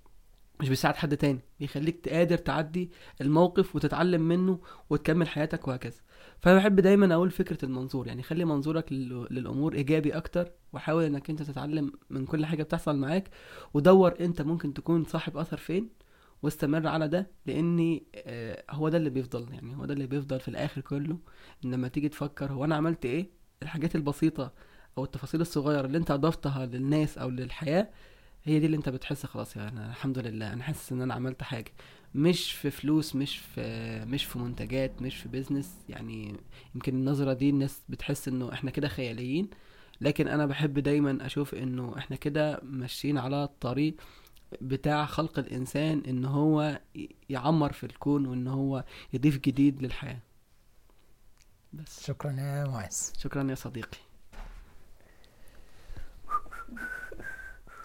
مش بيساعد حد تاني بيخليك قادر تعدي الموقف وتتعلم منه وتكمل حياتك وهكذا فانا بحب دايما اقول فكره المنظور يعني خلي منظورك لل- للامور ايجابي اكتر وحاول انك انت تتعلم من كل حاجه بتحصل معاك ودور انت ممكن تكون صاحب اثر فين واستمر على ده لاني آه، هو ده اللي بيفضل يعني هو ده اللي بيفضل في الاخر كله ان لما تيجي تفكر هو انا عملت ايه الحاجات البسيطه او التفاصيل الصغيره اللي انت اضفتها للناس او للحياه هي دي اللي انت بتحس خلاص يعني أنا الحمد لله انا حاسس ان انا عملت حاجه مش في فلوس مش في مش في منتجات مش في بيزنس يعني يمكن النظره دي الناس بتحس انه احنا كده خياليين لكن انا بحب دايما اشوف انه احنا كده ماشيين على الطريق بتاع خلق الانسان ان هو ي- يعمر في الكون وان هو يضيف جديد للحياه بس شكرا يا معز شكرا يا صديقي